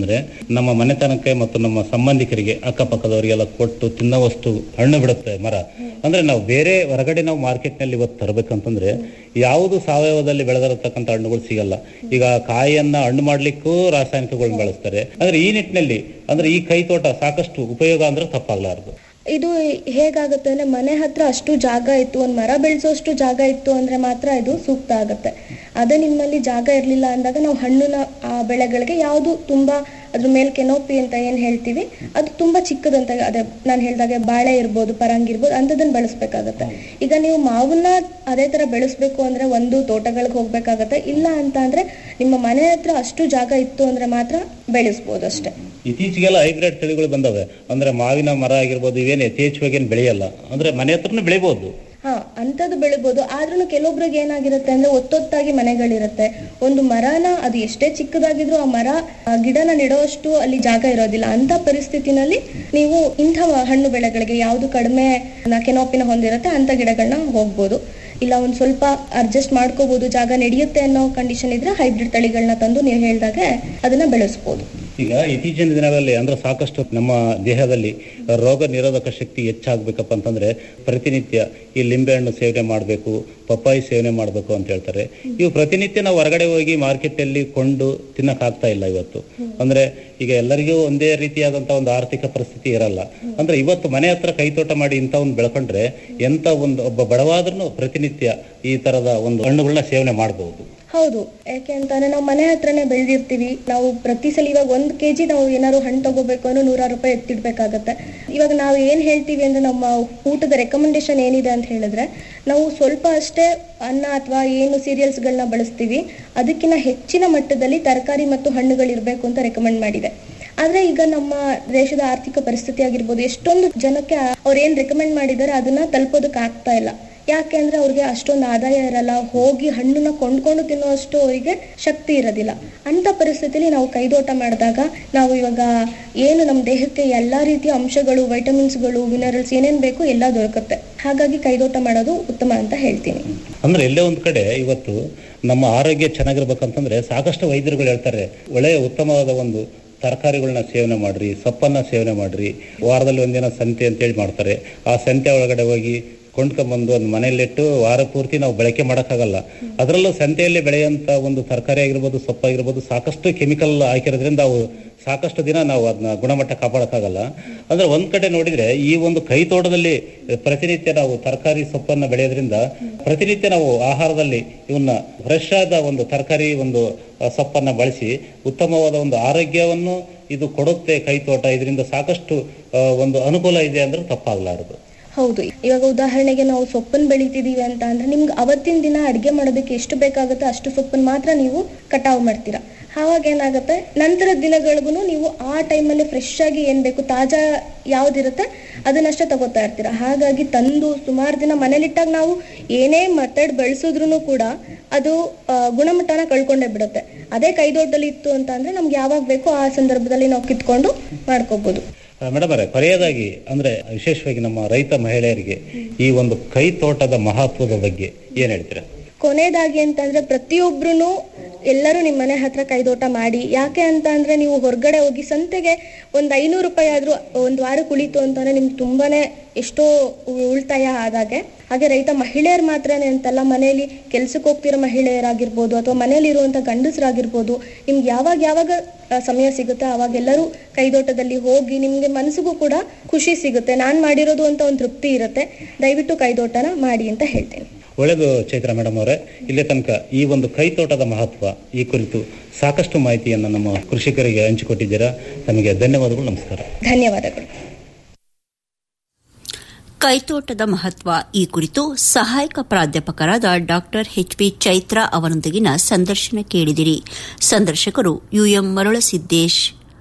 ಅಂತಂದ್ರೆ ನಮ್ಮ ಮನೆತನಕ್ಕೆ ಮತ್ತು ನಮ್ಮ ಸಂಬಂಧಿಕರಿಗೆ ಅಕ್ಕಪಕ್ಕದವರಿಗೆಲ್ಲ ಕೊಟ್ಟು ತಿನ್ನೋ ವಸ್ತು ಹಣ್ಣು ಬಿಡುತ್ತೆ ಮರ ಅಂದ್ರೆ ನಾವು ಬೇರೆ ಹೊರಗಡೆ ನಾವು ಮಾರ್ಕೆಟ್ ನಲ್ಲಿ ಇವತ್ತು ತರಬೇಕಂತಂದ್ರೆ ಯಾವುದು ಸಾವಯವದಲ್ಲಿ ಬೆಳೆದಿರತಕ್ಕಂಥ ಹಣ್ಣುಗಳು ಸಿಗಲ್ಲ ಈಗ ಕಾಯಿಯನ್ನ ಹಣ್ಣು ಮಾಡ್ಲಿಕ್ಕೂ ರಾಸಾಯನಿಕಗಳನ್ನ ಬಳಸ್ತಾರೆ ಅಂದ್ರೆ ಈ ನಿಟ್ಟಿನಲ್ಲಿ ಅಂದ್ರೆ ಈ ಕೈ ತೋಟ ಸಾಕಷ್ಟು ಉಪಯೋಗ ಅಂದ್ರೆ ತಪ್ಪಾಗ್ಲಾರ್ದು ಇದು ಹೇಗಾಗುತ್ತೆ ಅಂದ್ರೆ ಮನೆ ಹತ್ರ ಅಷ್ಟು ಜಾಗ ಇತ್ತು ಒಂದು ಮರ ಬೆಳೆಸೋಷ್ಟು ಜಾಗ ಇತ್ತು ಅಂದ್ರೆ ಮಾತ್ರ ಇದು ಸೂಕ್ತ ಆಗುತ್ತೆ ಅದೇ ನಿಮ್ಮಲ್ಲಿ ಜಾಗ ಇರಲಿಲ್ಲ ಅಂದಾಗ ನಾವು ಹಣ್ಣಿನ ಆ ಬೆಳೆಗಳಿಗೆ ಯಾವುದು ತುಂಬಾ ಅದ್ರ ಮೇಲೆ ಕೆನೋಪಿ ಅಂತ ಏನ್ ಹೇಳ್ತೀವಿ ಅದು ತುಂಬಾ ಚಿಕ್ಕದಂತ ಅದೇ ನಾನು ಹೇಳ್ದಾಗೆ ಬಾಳೆ ಇರ್ಬೋದು ಪರಂಗಿ ಇರ್ಬೋದು ಅಂಥದ್ದನ್ನ ಬೆಳೆಸ್ಬೇಕಾಗತ್ತೆ ಈಗ ನೀವು ಮಾವನ್ನ ಅದೇ ತರ ಬೆಳೆಸ್ಬೇಕು ಅಂದ್ರೆ ಒಂದು ತೋಟಗಳಿಗೆ ಹೋಗ್ಬೇಕಾಗತ್ತೆ ಇಲ್ಲ ಅಂತ ಅಂದ್ರೆ ನಿಮ್ಮ ಮನೆ ಹತ್ರ ಅಷ್ಟು ಜಾಗ ಇತ್ತು ಅಂದ್ರೆ ಮಾತ್ರ ಬೆಳೆಸ್ಬೋದು ಅಷ್ಟೇ ಇತ್ತೀಚೆಗೆಲ್ಲ ಹೈಬ್ರಿಡ್ ತಳಿಗಳು ಬಂದವೆ ಅಂದ್ರೆ ಮಾವಿನ ಮರ ಆಗಿರ್ಬೋದು ಇವೇನು ಯಥೇಚ್ಛವಾಗಿ ಏನ್ ಬೆಳೆಯಲ್ಲ ಅಂದ್ರೆ ಮನೆ ಹತ್ರನೂ ಬೆಳಿಬಹುದು ಹಾ ಅಂಥದ್ದು ಬೆಳಿಬೋದು ಆದ್ರೂ ಕೆಲವೊಬ್ರಿಗೆ ಏನಾಗಿರುತ್ತೆ ಅಂದ್ರೆ ಒತ್ತೊತ್ತಾಗಿ ಮನೆಗಳಿರುತ್ತೆ ಒಂದು ಮರನ ಅದು ಎಷ್ಟೇ ಚಿಕ್ಕದಾಗಿದ್ರು ಆ ಮರ ಆ ಗಿಡನ ನೆಡೋಷ್ಟು ಅಲ್ಲಿ ಜಾಗ ಇರೋದಿಲ್ಲ ಅಂತ ಪರಿಸ್ಥಿತಿನಲ್ಲಿ ನೀವು ಇಂಥ ಹಣ್ಣು ಬೆಳೆಗಳಿಗೆ ಯಾವುದು ಕಡಿಮೆ ಕೆನೋಪಿನ ಹೊಂದಿರುತ್ತೆ ಅಂತ ಗಿಡಗಳನ್ನ ಹೋಗ್ಬೋದು ಇಲ್ಲ ಒಂದ್ ಸ್ವಲ್ಪ ಅಡ್ಜಸ್ಟ್ ಮಾಡ್ಕೋಬಹುದು ಜಾಗ ನಡೆಯುತ್ತೆ ಅನ್ನೋ ಕಂಡೀಷನ್ ಇದ್ರೆ ಹೈಬ್ರಿಡ್ ತಳಿಗಳನ್ನ ತಂದು ನೀವು ಹೇಳ್ದಾಗೆ ಅದನ್ನ ಬೆಳೆಸ್ಬೋದು ಈಗ ಇತ್ತೀಚಿನ ದಿನಗಳಲ್ಲಿ ಅಂದ್ರೆ ಸಾಕಷ್ಟು ನಮ್ಮ ದೇಹದಲ್ಲಿ ರೋಗ ನಿರೋಧಕ ಶಕ್ತಿ ಹೆಚ್ಚಾಗ್ಬೇಕಪ್ಪ ಅಂತಂದ್ರೆ ಪ್ರತಿನಿತ್ಯ ಈ ಲಿಂಬೆಹಣ್ಣು ಸೇವನೆ ಮಾಡಬೇಕು ಪಪ್ಪಾಯಿ ಸೇವನೆ ಮಾಡಬೇಕು ಅಂತ ಹೇಳ್ತಾರೆ ಇವು ಪ್ರತಿನಿತ್ಯ ನಾವು ಹೊರಗಡೆ ಹೋಗಿ ಮಾರ್ಕೆಟ್ ಅಲ್ಲಿ ಕೊಂಡು ತಿನ್ನಕ್ ಆಗ್ತಾ ಇಲ್ಲ ಇವತ್ತು ಅಂದ್ರೆ ಈಗ ಎಲ್ಲರಿಗೂ ಒಂದೇ ರೀತಿಯಾದಂತ ಒಂದು ಆರ್ಥಿಕ ಪರಿಸ್ಥಿತಿ ಇರಲ್ಲ ಅಂದ್ರೆ ಇವತ್ತು ಮನೆ ಹತ್ರ ಕೈತೋಟ ಮಾಡಿ ಇಂಥ ಒಂದು ಬೆಳ್ಕೊಂಡ್ರೆ ಎಂತ ಒಂದು ಒಬ್ಬ ಬಡವಾದ್ರೂ ಪ್ರತಿನಿತ್ಯ ಈ ತರದ ಒಂದು ಹಣ್ಣುಗಳನ್ನ ಸೇವನೆ ಮಾಡಬಹುದು ಹೌದು ಯಾಕೆ ಅಂತಂದ್ರೆ ನಾವು ಮನೆ ಹತ್ರನೇ ಬೆಳೆದಿರ್ತೀವಿ ನಾವು ಪ್ರತಿ ಸಲ ಇವಾಗ ಒಂದ್ ಕೆಜಿ ನಾವು ಏನಾದ್ರು ಹಣ್ಣು ತಗೋಬೇಕು ಅಂದ್ರೆ ನೂರಾರು ರೂಪಾಯಿ ಎತ್ತಿಡ್ಬೇಕಾಗತ್ತೆ ಇವಾಗ ನಾವು ಏನ್ ಹೇಳ್ತೀವಿ ಅಂದ್ರೆ ನಮ್ಮ ಊಟದ ರೆಕಮೆಂಡೇಶನ್ ಏನಿದೆ ಅಂತ ಹೇಳಿದ್ರೆ ನಾವು ಸ್ವಲ್ಪ ಅಷ್ಟೇ ಅನ್ನ ಅಥವಾ ಏನು cereals ಗಳನ್ನ ಬಳಸ್ತೀವಿ ಅದಕ್ಕಿಂತ ಹೆಚ್ಚಿನ ಮಟ್ಟದಲ್ಲಿ ತರಕಾರಿ ಮತ್ತು ಹಣ್ಣುಗಳು ಇರಬೇಕು ಅಂತ ರೆಕಮೆಂಡ್ ಮಾಡಿದೆ ಆದ್ರೆ ಈಗ ನಮ್ಮ ದೇಶದ ಆರ್ಥಿಕ ಪರಿಸ್ಥಿತಿ ಆಗಿರ್ಬೋದು ಎಷ್ಟೊಂದು ಜನಕ್ಕೆ ಅವ್ರು ಏನ್ ರೆಕಮೆಂಡ್ ಮಾಡಿದ್ದಾರೆ ಅದನ್ನ ತಲುಪೋದಕ್ಕೆ ಆಗ್ತಾ ಇಲ್ಲ ಯಾಕೆ ಅಂದ್ರೆ ಅವ್ರಿಗೆ ಅಷ್ಟೊಂದು ಆದಾಯ ಇರಲ್ಲ ಹೋಗಿ ಹಣ್ಣನ್ನ ಕೊಂಡ್ಕೊಂಡು ತಿನ್ನುವಷ್ಟು ಅವರಿಗೆ ಶಕ್ತಿ ಇರೋದಿಲ್ಲ ಅಂತ ಪರಿಸ್ಥಿತಿಲಿ ನಾವು ಕೈದೋಟ ಮಾಡಿದಾಗ ನಾವು ಇವಾಗ ಏನು ನಮ್ಮ ದೇಹಕ್ಕೆ ಎಲ್ಲಾ ರೀತಿಯ ಅಂಶಗಳು ವೈಟಮಿನ್ಸ್ಗಳು ಮಿನರಲ್ಸ್ ಏನೇನ್ ಬೇಕು ಎಲ್ಲ ದೊರಕುತ್ತೆ ಹಾಗಾಗಿ ಕೈದೋಟ ಮಾಡೋದು ಉತ್ತಮ ಅಂತ ಹೇಳ್ತೀನಿ ಅಂದ್ರೆ ಎಲ್ಲೇ ಒಂದ್ ಕಡೆ ಇವತ್ತು ನಮ್ಮ ಆರೋಗ್ಯ ಚೆನ್ನಾಗಿರ್ಬೇಕಂತಂದ್ರೆ ಸಾಕಷ್ಟು ವೈದ್ಯರುಗಳು ಹೇಳ್ತಾರೆ ಒಳ್ಳೆಯ ಉತ್ತಮವಾದ ಒಂದು ತರಕಾರಿಗಳನ್ನ ಸೇವನೆ ಮಾಡ್ರಿ ಸೊಪ್ಪನ್ನ ಸೇವನೆ ಮಾಡ್ರಿ ವಾರದಲ್ಲಿ ಒಂದಿನ ಸಂತೆ ಅಂತೇಳಿ ಮಾಡ್ತಾರೆ ಆ ಸಂತೆ ಒಳಗಡೆ ಹೋಗಿ ಕೊಂಡ್ಕೊಂಡ್ಬಂದು ಒಂದು ಮನೆಯಲ್ಲಿಟ್ಟು ವಾರ ಪೂರ್ತಿ ನಾವು ಬಳಕೆ ಮಾಡೋಕ್ಕಾಗಲ್ಲ ಅದರಲ್ಲೂ ಸಂತೆಯಲ್ಲಿ ಬೆಳೆಯುವಂತ ಒಂದು ತರಕಾರಿ ಆಗಿರ್ಬೋದು ಸೊಪ್ಪಾಗಿರ್ಬೋದು ಸಾಕಷ್ಟು ಕೆಮಿಕಲ್ ಹಾಕಿರೋದ್ರಿಂದ ಅವು ಸಾಕಷ್ಟು ದಿನ ನಾವು ಅದನ್ನ ಗುಣಮಟ್ಟ ಕಾಪಾಡಕ್ಕಾಗಲ್ಲ ಅಂದ್ರೆ ಒಂದ್ ಕಡೆ ನೋಡಿದ್ರೆ ಈ ಒಂದು ಕೈ ತೋಟದಲ್ಲಿ ಪ್ರತಿನಿತ್ಯ ನಾವು ತರಕಾರಿ ಸೊಪ್ಪನ್ನ ಬೆಳೆಯೋದ್ರಿಂದ ಪ್ರತಿನಿತ್ಯ ನಾವು ಆಹಾರದಲ್ಲಿ ಇವನ್ನ ಫ್ರೆಶ್ ಆದ ಒಂದು ತರಕಾರಿ ಒಂದು ಆ, ಸೊಪ್ಪನ್ನ ಬಳಸಿ ಉತ್ತಮವಾದ ಒಂದು ಆರೋಗ್ಯವನ್ನು ಇದು ಕೊಡುತ್ತೆ ಕೈ ತೋಟ ಇದರಿಂದ ಸಾಕಷ್ಟು ಆ, ಒಂದು ಅನುಕೂಲ ಇದೆ ಅಂದ್ರೆ ತಪ್ಪಾಗ್ಲಾರದು ಹೌದು ಇವಾಗ ಉದಾಹರಣೆಗೆ ನಾವು ಸೊಪ್ಪನ್ನು ಬೆಳಿತಿದೀವಿ ಅಂತ ಅಂದ್ರೆ ನಿಮ್ಗೆ ಅವತ್ತಿನ ದಿನ ಅಡಿಗೆ ಮಾಡೋದಕ್ಕೆ ಎಷ್ಟು ಬೇಕಾಗುತ್ತೆ ಅಷ್ಟು ಸೊಪ್ಪನ್ನು ಮಾತ್ರ ನೀವು ಕಟಾವು ಮಾಡ್ತೀರಾ ಆವಾಗ ಏನಾಗುತ್ತೆ ನಂತರದ ದಿನಗಳಿಗೂ ನೀವು ಆ ಟೈಮಲ್ಲಿ ಫ್ರೆಶ್ ಆಗಿ ಏನ್ ಬೇಕು ತಾಜಾ ಯಾವ್ದಿರುತ್ತೆ ಅದನ್ನಷ್ಟೇ ತಗೋತಾ ಇರ್ತೀರಾ ಹಾಗಾಗಿ ತಂದು ಸುಮಾರು ದಿನ ಮನೇಲಿಟ್ಟಾಗ ನಾವು ಏನೇ ಮೆಥಡ್ ಬೆಳೆಸಿದ್ರು ಕೂಡ ಅದು ಆ, ಗುಣಮಟ್ಟನ ಕಳ್ಕೊಂಡೇ ಬಿಡುತ್ತೆ ಅದೇ ಕೈದೋಟದಲ್ಲಿ ಇತ್ತು ಅಂತ ಅಂದ್ರೆ ನಮ್ಗೆ ಯಾವಾಗ ಬೇಕೋ ಆ ಸಂದರ್ಭದಲ್ಲಿ ನಾವು ಕಿತ್ಕೊಂಡು ಮಾಡ್ಕೋಬಹುದು ಮೇಡಮ್ ಅವರೇ ಕೊನೆಯದಾಗಿ ಅಂದ್ರೆ ವಿಶೇಷವಾಗಿ ನಮ್ಮ ರೈತ ಮಹಿಳೆಯರಿಗೆ ಈ ಒಂದು ಕೈ ತೋಟದ ಮಹತ್ವದ ಬಗ್ಗೆ ಏನ್ ಹೇಳ್ತೀರಾ ಕೊನೆಯದಾಗಿ ಅಂತಂದ್ರೆ ಪ್ರತಿಯೊಬ್ರು ಎಲ್ಲರೂ ನಿಮ್ಮ ಮನೆ ಹತ್ರ ಕೈದೋಟ ಮಾಡಿ ಯಾಕೆ ಅಂತ ಅಂದ್ರೆ ನೀವು ಹೊರಗಡೆ ಹೋಗಿ ಸಂತೆಗೆ ಒಂದ್ ಐನೂರು ರೂಪಾಯಿ ಆದ್ರೂ ಒಂದ್ ವಾರ ಕುಳಿತು ಅಂತಂದ್ರೆ ನಿಮ್ಗೆ ತುಂಬಾನೇ ಎಷ್ಟೋ ಉ- ಉಳಿತಾಯ ಆದಾಗೆ ಹಾಗೆ ರೈತ ಮಹಿಳೆಯರು ಮಾತ್ರನೇ ಅಂತಲ್ಲ ಮನೆಯಲ್ಲಿ ಕೆಲ್ಸಕ್ಕೆ ಹೋಗ್ತಿರೋ ಮಹಿಳೆಯರಾಗಿರ್ಬೋದು ಅಥವಾ ಮನೇಲಿ ಇರುವಂತ ಗಂಡಸರಾಗಿರ್ಬೋದು ನಿಮ್ಗೆ ಯಾವಾಗ ಯಾವಾಗ ಆ, ಸಮಯ ಸಿಗುತ್ತೆ ಅವಾಗ ಎಲ್ಲರೂ ಕೈದೋಟದಲ್ಲಿ ಹೋಗಿ ನಿಮ್ಗೆ ಮನಸ್ಸಿಗೂ ಕೂಡ ಖುಷಿ ಸಿಗುತ್ತೆ ನಾನ್ ಮಾಡಿರೋದು ಅಂತ ಒಂದು ತೃಪ್ತಿ ಇರುತ್ತೆ ದಯವಿಟ್ಟು ಕೈದೋಟನ ಮಾಡಿ ಅಂತ ಹೇಳ್ತೇನೆ ಒಳ್ಳೆಯದು ಚೈತ್ರ ಮೇಡಮ್ ಅವರೇ ಇಲ್ಲಿ ತನಕ ಈ ಒಂದು ಕೈ ತೋಟದ ಮಹತ್ವ ಈ ಕುರಿತು ಸಾಕಷ್ಟು ಮಾಹಿತಿಯನ್ನು ನಮ್ಮ ಕೃಷಿಕರಿಗೆ ಹಂಚಿಕೊಟ್ಟಿದ್ದೀರಾ ತಮಗೆ ಧನ್ಯವಾದಗಳು ನಮಸ್ಕಾರ ಧನ್ಯವಾದಗಳು ಕೈತೋಟದ ಮಹತ್ವ ಈ ಕುರಿತು ಸಹಾಯಕ ಪ್ರಾಧ್ಯಾಪಕರಾದ ಡಾಕ್ಟರ್ ಎಚ್ಪಿ ಚೈತ್ರ ಅವರೊಂದಿಗಿನ ಸಂದರ್ಶನ ಕೇಳಿದಿರಿ ಸಂದರ್ಶಕರು ಯುಎಂ ಮರುಳಸಿದ್ದೇಶ್